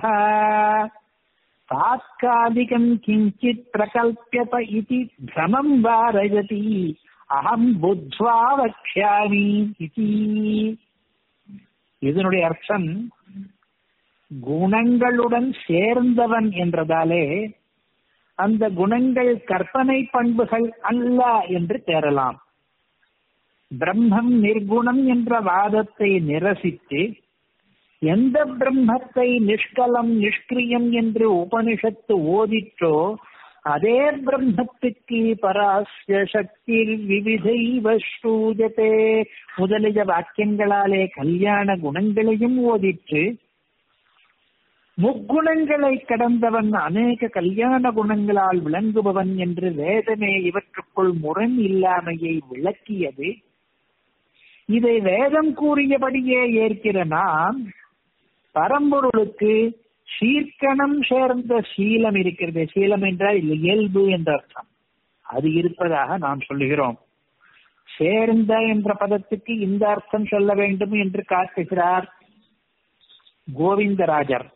தாத்காலிகம் கிஞ்சித் பிரகல்பியத இது பிரமம் வாரயதி அகம் புத்வா வக்ஷாமி இது இதனுடைய அர்த்தம் குணங்களுடன் சேர்ந்தவன் என்றதாலே அந்த குணங்கள் கற்பனை பண்புகள் அல்ல என்று தேரலாம் பிரம்மம் நிர்குணம் என்ற வாதத்தை நிரசித்து எந்த பிரம்மத்தை நிஷ்கலம் நிஷ்கிரியம் என்று உபனிஷத்து ஓதிற்றோ அதே பிரம்மத்துக்கு பராசிய சக்தி விவிதைவ ஸ்ரூஜதே முதலிய வாக்கியங்களாலே கல்யாண குணங்களையும் ஓதிற்று முக்குணங்களை கடந்தவன் அநேக கல்யாண குணங்களால் விளங்குபவன் என்று வேதமே இவற்றுக்குள் முரண் இல்லாமையை விளக்கியது இதை வேதம் கூறியபடியே ஏற்கிற நாம் பரம்பொருளுக்கு சீர்கணம் சேர்ந்த சீலம் இருக்கிறது சீலம் என்றால் இயல்பு என்ற அர்த்தம் அது இருப்பதாக நாம் சொல்லுகிறோம் சேர்ந்த என்ற பதத்துக்கு இந்த அர்த்தம் சொல்ல வேண்டும் என்று காட்டுகிறார் கோவிந்தராஜர்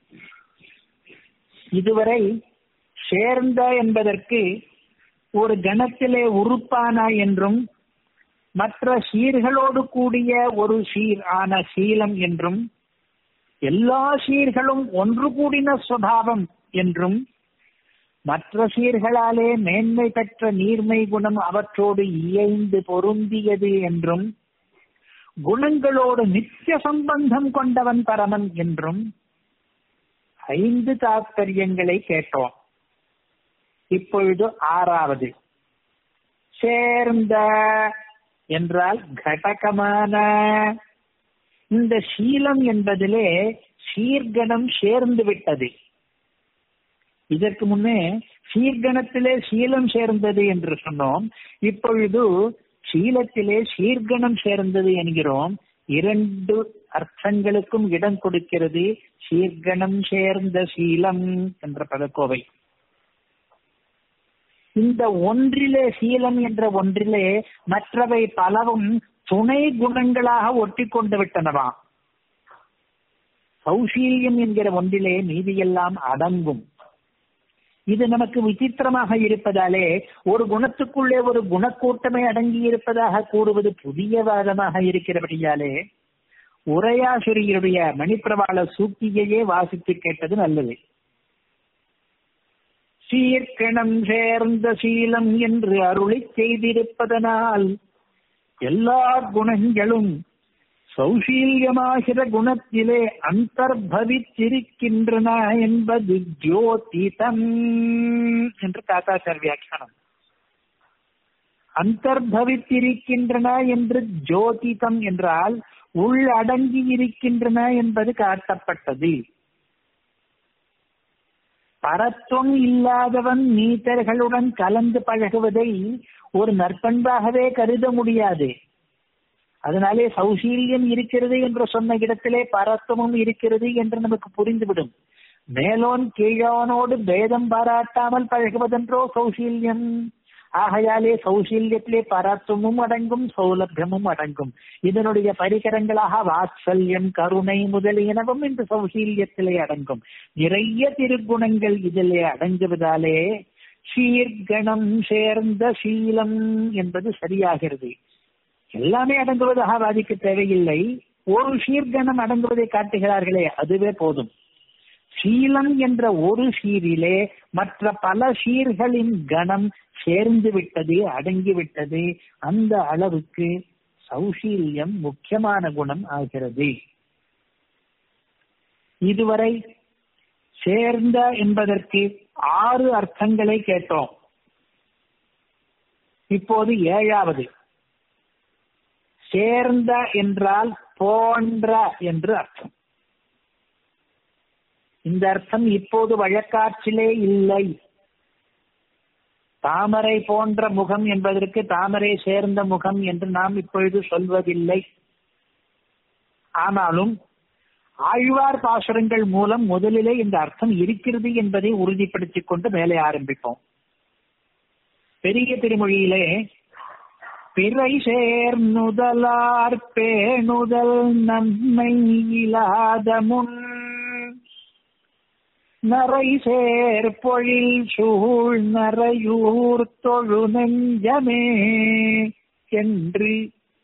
இதுவரை சேர்ந்த என்பதற்கு ஒரு கணத்திலே உறுப்பான என்றும் மற்ற சீர்களோடு கூடிய ஒரு சீர் ஆன சீலம் என்றும் எல்லா சீர்களும் ஒன்று கூடின சுவாவம் என்றும் மற்ற சீர்களாலே மேன்மை பெற்ற நீர்மை குணம் அவற்றோடு இயைந்து பொருந்தியது என்றும் குணங்களோடு நித்திய சம்பந்தம் கொண்டவன் பரமன் என்றும் ஐந்து தாத்பரியங்களை கேட்டோம் இப்பொழுது ஆறாவது சேர்ந்த என்றால் கடகமான இந்த சீலம் என்பதிலே சீர்கணம் சேர்ந்து விட்டது இதற்கு முன்னே சீர்கணத்திலே சீலம் சேர்ந்தது என்று சொன்னோம் இப்பொழுது சீலத்திலே சீர்கணம் சேர்ந்தது என்கிறோம் இரண்டு அர்த்தங்களுக்கும் இடம் கொடுக்கிறது சீர்கணம் சேர்ந்த சீலம் என்ற பதக்கோவை இந்த ஒன்றிலே சீலம் என்ற ஒன்றிலே மற்றவை பலவும் துணை குணங்களாக ஒட்டி கொண்டு விட்டனவாம் சௌசீல்யம் என்கிற ஒன்றிலே மீதியெல்லாம் அடங்கும் இது நமக்கு விசித்திரமாக இருப்பதாலே ஒரு குணத்துக்குள்ளே ஒரு குணக்கூட்டமே அடங்கி இருப்பதாக கூறுவது புதிய வாதமாக இருக்கிறபடியாலே உரையாசிரியருடைய மணிப்பிரவாள சூக்தியையே வாசித்து கேட்டது நல்லது சீர்கணம் சேர்ந்த சீலம் என்று அருளி செய்திருப்பதனால் எல்லா குணங்களும் சௌசீல்யமாகிற குணத்திலே அந்தர்பவித்திருக்கின்றன என்பது ஜோதிதம் என்று தாத்தாச்சார் வியாக்கியானம் அந்தர்பவித்திருக்கின்றன என்று ஜோதிதம் என்றால் உள்ளடங்கி இருக்கின்றன என்பது காட்டப்பட்டது பரத்துவம் இல்லாதவன் நீத்தர்களுடன் கலந்து பழகுவதை ஒரு நற்பண்பாகவே கருத முடியாது அதனாலே சௌசீல்யம் இருக்கிறது என்று சொன்ன இடத்திலே பரத்துவமும் இருக்கிறது என்று நமக்கு புரிந்துவிடும் மேலோன் கீழோனோடு பேதம் பாராட்டாமல் பழகுவதென்றோ சௌசீல்யம் ஆகையாலே சௌசீல்யத்திலே பரத்துவமும் அடங்கும் சௌலபியமும் அடங்கும் இதனுடைய பரிகரங்களாக வாத்சல்யம் கருணை முதலியனவும் இந்த சௌசீல்யத்திலே அடங்கும் நிறைய திருக்குணங்கள் இதிலே அடங்குவதாலே சீர்கணம் சேர்ந்த சீலம் என்பது சரியாகிறது எல்லாமே அடங்குவதாக வாதிக்க தேவையில்லை ஒரு சீர்கணம் அடங்குவதை காட்டுகிறார்களே அதுவே போதும் சீலம் என்ற ஒரு சீரிலே மற்ற பல சீர்களின் கணம் சேர்ந்து விட்டது அடங்கி விட்டது அந்த அளவுக்கு சௌசீல்யம் முக்கியமான குணம் ஆகிறது இதுவரை சேர்ந்த என்பதற்கு ஆறு அர்த்தங்களை கேட்டோம் இப்போது ஏழாவது சேர்ந்த என்றால் போன்ற என்று அர்த்தம் இந்த அர்த்தம் இப்போது வழக்காற்றிலே இல்லை தாமரை போன்ற முகம் என்பதற்கு தாமரை சேர்ந்த முகம் என்று நாம் இப்பொழுது சொல்வதில்லை ஆனாலும் ஆழ்வார் பாசுரங்கள் மூலம் முதலிலே இந்த அர்த்தம் இருக்கிறது என்பதை உறுதிப்படுத்திக் கொண்டு மேலே ஆரம்பிப்போம் பெரிய திருமொழியிலே பிறை சேர்நுதலார் பேணுதல் நன்மை இல்லாத முன் நரை சேர் பொழில் சூழ் நரையூர் தொழு நெஞ்சமே என்று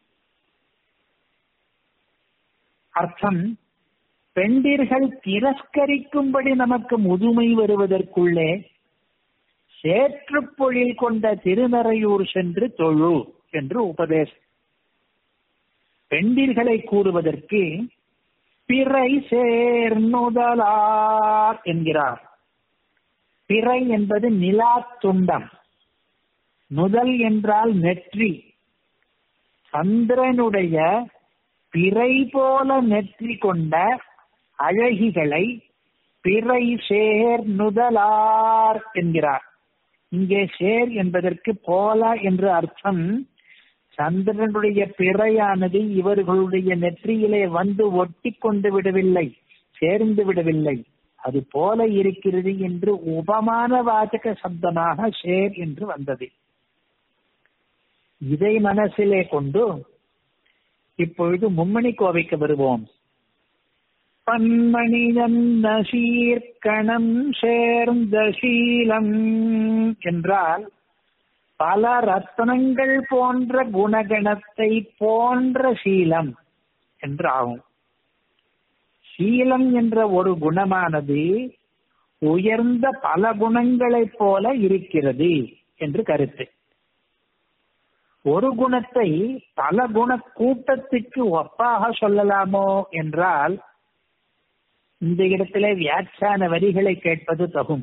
அர்த்தம் பெண்டிர்கள் திரஸ்கரிக்கும்படி நமக்கு முதுமை வருவதற்குள்ளே சேற்றுப்பொழில் கொண்ட திருநறையூர் சென்று தொழு என்று உபதேசம் பெண்டிர்களை கூறுவதற்கு பிறை சேர்நுதலார் என்கிறார் பிறை என்பது நிலா துண்டம் நுதல் என்றால் நெற்றி சந்திரனுடைய பிறை போல நெற்றி கொண்ட அழகிகளை பிறை சேர் நுதலார் என்கிறார் இங்கே சேர் என்பதற்கு போல என்று அர்த்தம் சந்திரனுடைய பிறையானது இவர்களுடைய நெற்றியிலே வந்து ஒட்டி கொண்டு விடவில்லை சேர்ந்து விடவில்லை அது போல இருக்கிறது என்று உபமான வாச்சக சப்தமாக ஷேர் என்று வந்தது இதை மனசிலே கொண்டு இப்பொழுது மும்மணி கோவைக்கு வருவோம் பன்மணியன் சீர்கணம் சேர்ந்த சீலம் என்றால் பல ரத்தனங்கள் போன்ற குணகணத்தை போன்ற சீலம் என்று ஆகும் சீலம் என்ற ஒரு குணமானது உயர்ந்த பல குணங்களைப் போல இருக்கிறது என்று கருத்து ஒரு குணத்தை பல குண கூட்டத்துக்கு ஒப்பாக சொல்லலாமோ என்றால் இந்த இடத்திலே வியாக்கியான வரிகளை கேட்பது தகும்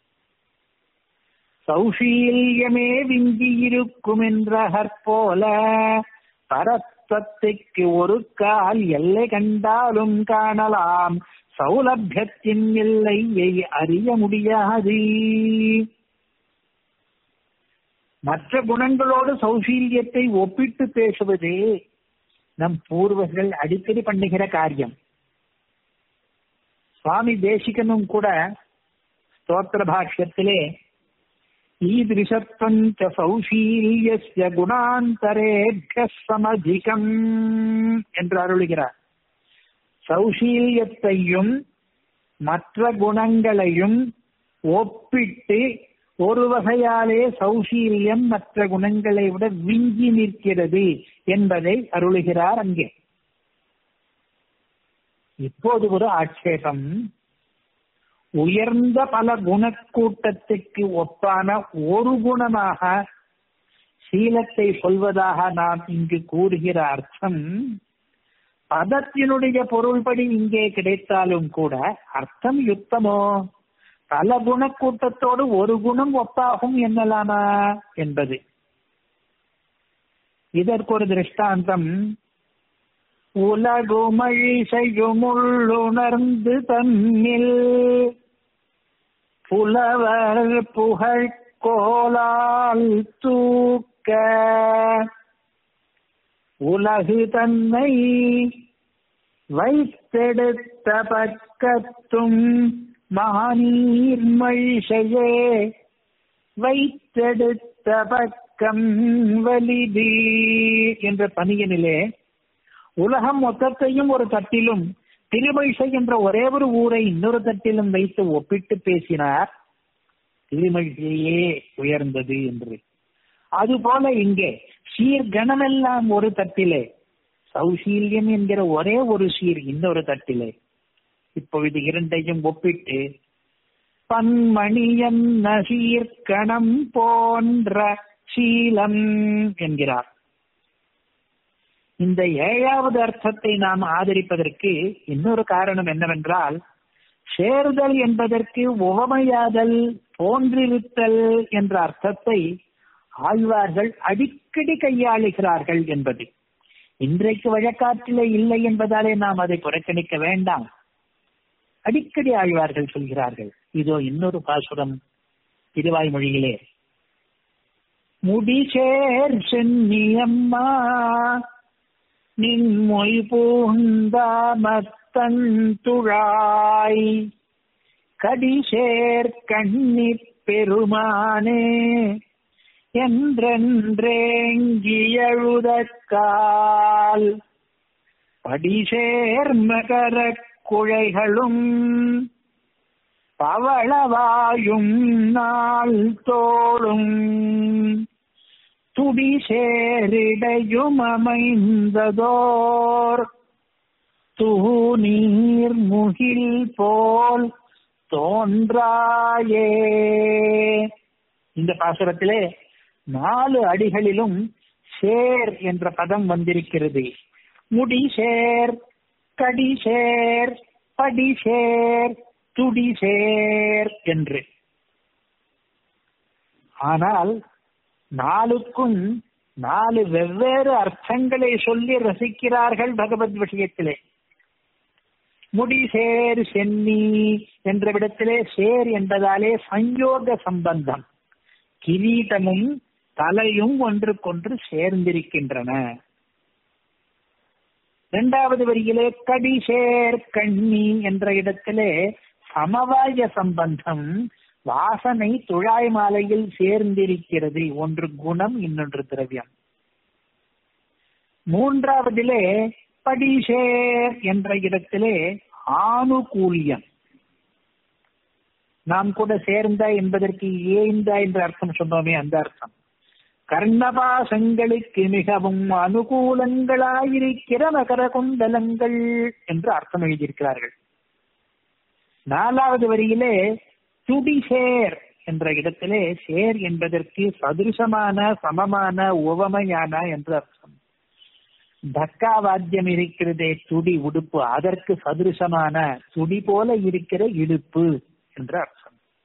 சௌஷீல்யமே விஞ்சி இருக்கும் என்ற போல பரத்வத்துக்கு ஒரு கால் எல்லை கண்டாலும் காணலாம் சௌலபியத்தின் எல்லையை அறிய முடியாது மற்ற குணங்களோடு சௌசீல்யத்தை ஒப்பிட்டு பேசுவது நம் பூர்வர்கள் அடிக்கடி பண்ணுகிற காரியம் சுவாமி தேசிகனும் கூட ஸ்தோத்திர பாஷ்யத்திலே ஈதிருஷத்வம் ச சௌஷீல்யஸ்ய குணாந்தரேபிய சமதிகம் என்று அருளுகிறார் சௌஷீல்யத்தையும் மற்ற குணங்களையும் ஒப்பிட்டு ஒரு வகையாலே சௌஷீல்யம் மற்ற குணங்களை விட விஞ்சி நிற்கிறது என்பதை அருளுகிறார் அங்கே இப்போது ஒரு ஆட்சேபம் உயர்ந்த பல குணக்கூட்டத்துக்கு ஒப்பான ஒரு குணமாக சீலத்தை சொல்வதாக நாம் இங்கு கூறுகிற அர்த்தம் பதத்தினுடைய பொருள்படி இங்கே கிடைத்தாலும் கூட அர்த்தம் யுத்தமோ பல குணக்கூட்டத்தோடு ஒரு குணம் ஒப்பாகும் என்னலாமா என்பது இதற்கு ஒரு திருஷ்டாந்தம் உலகுமழி செய்யுமுள்ளுணர்ந்து தன்னில் புலவர் புகழ் கோலால் தூக்க உலகு தன்னை வைத்தெடுத்த பக்கத்தும் மானீர்மழிசையே வைத்தெடுத்த பக்கம் வலிதி என்ற பணியனிலே உலகம் மொத்தத்தையும் ஒரு தட்டிலும் திருமழிசை என்ற ஒரே ஒரு ஊரை இன்னொரு தட்டிலும் வைத்து ஒப்பிட்டு பேசினார் திருமழிசையே உயர்ந்தது என்று அதுபோல இங்கே சீர்கணமெல்லாம் ஒரு தட்டிலே சௌசீல்யம் என்கிற ஒரே ஒரு சீர் இன்னொரு தட்டிலே இப்பொழுது இரண்டையும் ஒப்பிட்டு பன்மணியன் சீர்கணம் போன்ற சீலம் என்கிறார் இந்த ஏழாவது அர்த்தத்தை நாம் ஆதரிப்பதற்கு இன்னொரு காரணம் என்னவென்றால் சேர்தல் என்பதற்கு உவமையாதல் போன்றிருத்தல் என்ற அர்த்தத்தை ஆழ்வார்கள் அடிக்கடி கையாளுகிறார்கள் என்பது இன்றைக்கு வழக்காற்றிலே இல்லை என்பதாலே நாம் அதை புறக்கணிக்க வேண்டாம் அடிக்கடி ஆழ்வார்கள் சொல்கிறார்கள் இதோ இன்னொரு பாசுரம் திருவாய்மொழியிலே முடிசேர் சென்னியம்மா நின் மொய் பூந்தாமத்தன் துழாய் கடிசேர் கண்ணி பெருமானே என்றென்றேங்கியழுதக்கால் படிசேர் மகர குழைகளும் பவளவாயும் நாள் தோளும் துடி சேரிடையும் அமைந்ததோர் தூநீர் முகில் போல் தோன்றாயே இந்த பாசுரத்திலே நாலு அடிகளிலும் சேர் என்ற பதம் வந்திருக்கிறது முடி சேர் கடி சேர் படி சேர் துடி சேர் என்று ஆனால் நாளுக்கும் நாலு வெவ்வேறு அர்த்தங்களை சொல்லி ரசிக்கிறார்கள் பகவத் விஷயத்திலே முடி சேர் சென்னி என்ற விடத்திலே சேர் என்பதாலே சஞ்சோக சம்பந்தம் கிரீட்டமும் தலையும் ஒன்றுக்கொன்று சேர்ந்திருக்கின்றன இரண்டாவது வரியிலே கடிசேர் கண்ணி என்ற இடத்திலே சமவாய சம்பந்தம் வாசனை துழாய் மாலையில் சேர்ந்திருக்கிறது ஒன்று குணம் இன்னொன்று திரவியம் மூன்றாவதிலே படிஷேர் என்ற இடத்திலே ஆணுகூல்யம் நாம் கூட சேர்ந்த என்பதற்கு ஏந்த என்று அர்த்தம் சொன்னோமே அந்த அர்த்தம் கர்ணபாசங்களுக்கு மிகவும் அனுகூலங்களாயிருக்கிற மகர குண்டலங்கள் என்று அர்த்தம் எழுதியிருக்கிறார்கள் நாலாவது வரியிலே துடிசேர் என்ற இடத்திலே சேர் என்பதற்கு சதுருசமான சமமான உவமையான என்று அர்த்தம் தக்கா வாத்தியம் இருக்கிறதே துடி உடுப்பு அதற்கு சதுருசமான துடி போல இருக்கிற இடுப்பு என்று அர்த்தம்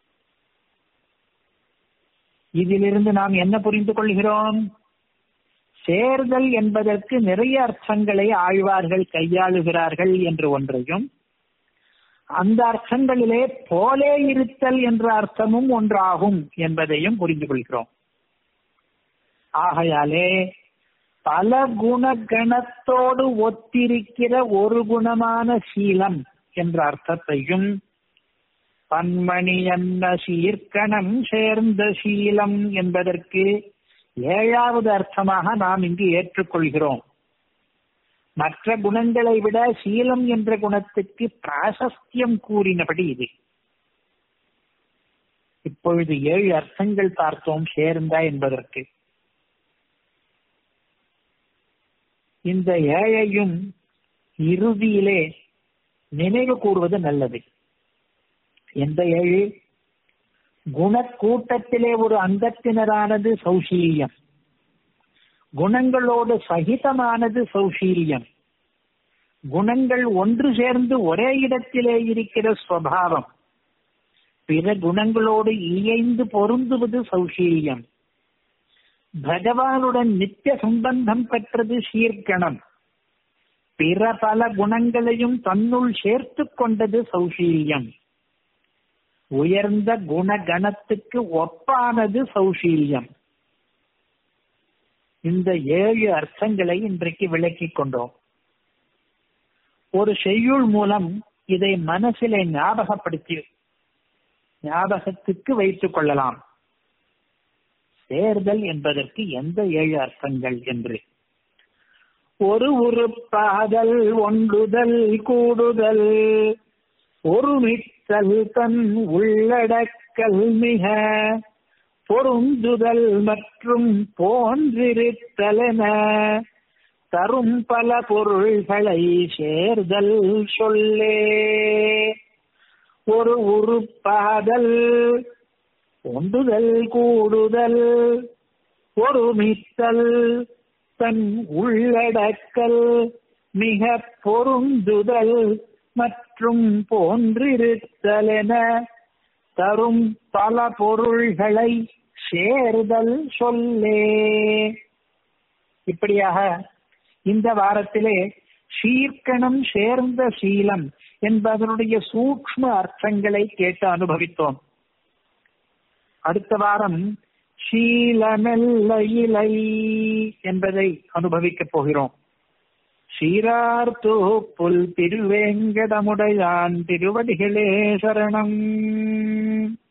இதிலிருந்து நாம் என்ன புரிந்து கொள்கிறோம் சேர்தல் என்பதற்கு நிறைய அர்த்தங்களை ஆழ்வார்கள் கையாளுகிறார்கள் என்று ஒன்றையும் அந்த அர்த்தங்களிலே போலே இருத்தல் என்ற அர்த்தமும் ஒன்றாகும் என்பதையும் புரிந்து கொள்கிறோம் ஆகையாலே பல குணகணத்தோடு ஒத்திருக்கிற ஒரு குணமான சீலம் என்ற அர்த்தத்தையும் பன்மணி என்ன சீர்கணம் சேர்ந்த சீலம் என்பதற்கு ஏழாவது அர்த்தமாக நாம் இங்கு ஏற்றுக்கொள்கிறோம் மற்ற குணங்களை விட சீலம் என்ற குணத்துக்கு பிராசஸ்தியம் கூறினபடி இது இப்பொழுது ஏழு அர்த்தங்கள் பார்த்தோம் சேர்ந்த என்பதற்கு இந்த ஏழையும் இறுதியிலே நினைவு கூறுவது நல்லது எந்த ஏழு குணக்கூட்டத்திலே ஒரு அங்கத்தினரானது சௌசீல்யம் குணங்களோடு சகிதமானது சௌசீல்யம் குணங்கள் ஒன்று சேர்ந்து ஒரே இடத்திலே இருக்கிற ஸ்வபாவம் பிற குணங்களோடு இயைந்து பொருந்துவது சௌசீல்யம் பகவானுடன் நித்திய சம்பந்தம் பெற்றது சீர்கணம் பிற பல குணங்களையும் தன்னுள் சேர்த்து கொண்டது சௌசீல்யம் உயர்ந்த குணகணத்துக்கு ஒப்பானது சௌசீல்யம் இந்த ஏழு அர்த்தங்களை இன்றைக்கு விளக்கிக் கொண்டோம் ஒரு செய்யுள் மூலம் இதை மனசிலே ஞாபகப்படுத்தி ஞாபகத்துக்கு வைத்துக் கொள்ளலாம் சேர்தல் என்பதற்கு எந்த ஏழு அர்த்தங்கள் என்று ஒரு உறுப்பாதல் ஒன்றுதல் கூடுதல் ஒருமித்தல் தன் உள்ளடக்கல் மிக பொருந்துதல் மற்றும் போன்றிருத்தலென தரும் பல பொருள்களை சேர்தல் சொல்லே ஒரு உறுப்பாதல் ஒன்றுதல் கூடுதல் ஒருமித்தல் தன் உள்ளடக்கல் மிக பொருந்துதல் மற்றும் போன்றிருத்தலென தரும் பல பொருள்களை சேர்தல் சொல்லே இப்படியாக இந்த வாரத்திலே சீர்கணம் சேர்ந்த சீலம் என்பதனுடைய சூக்ம அர்த்தங்களை கேட்டு அனுபவித்தோம் அடுத்த வாரம் சீலமெல்ல இலை என்பதை அனுபவிக்கப் போகிறோம் சீரார்த்தோ புல் திருவேங்கடமுடையான் திருவடிகளே சரணம்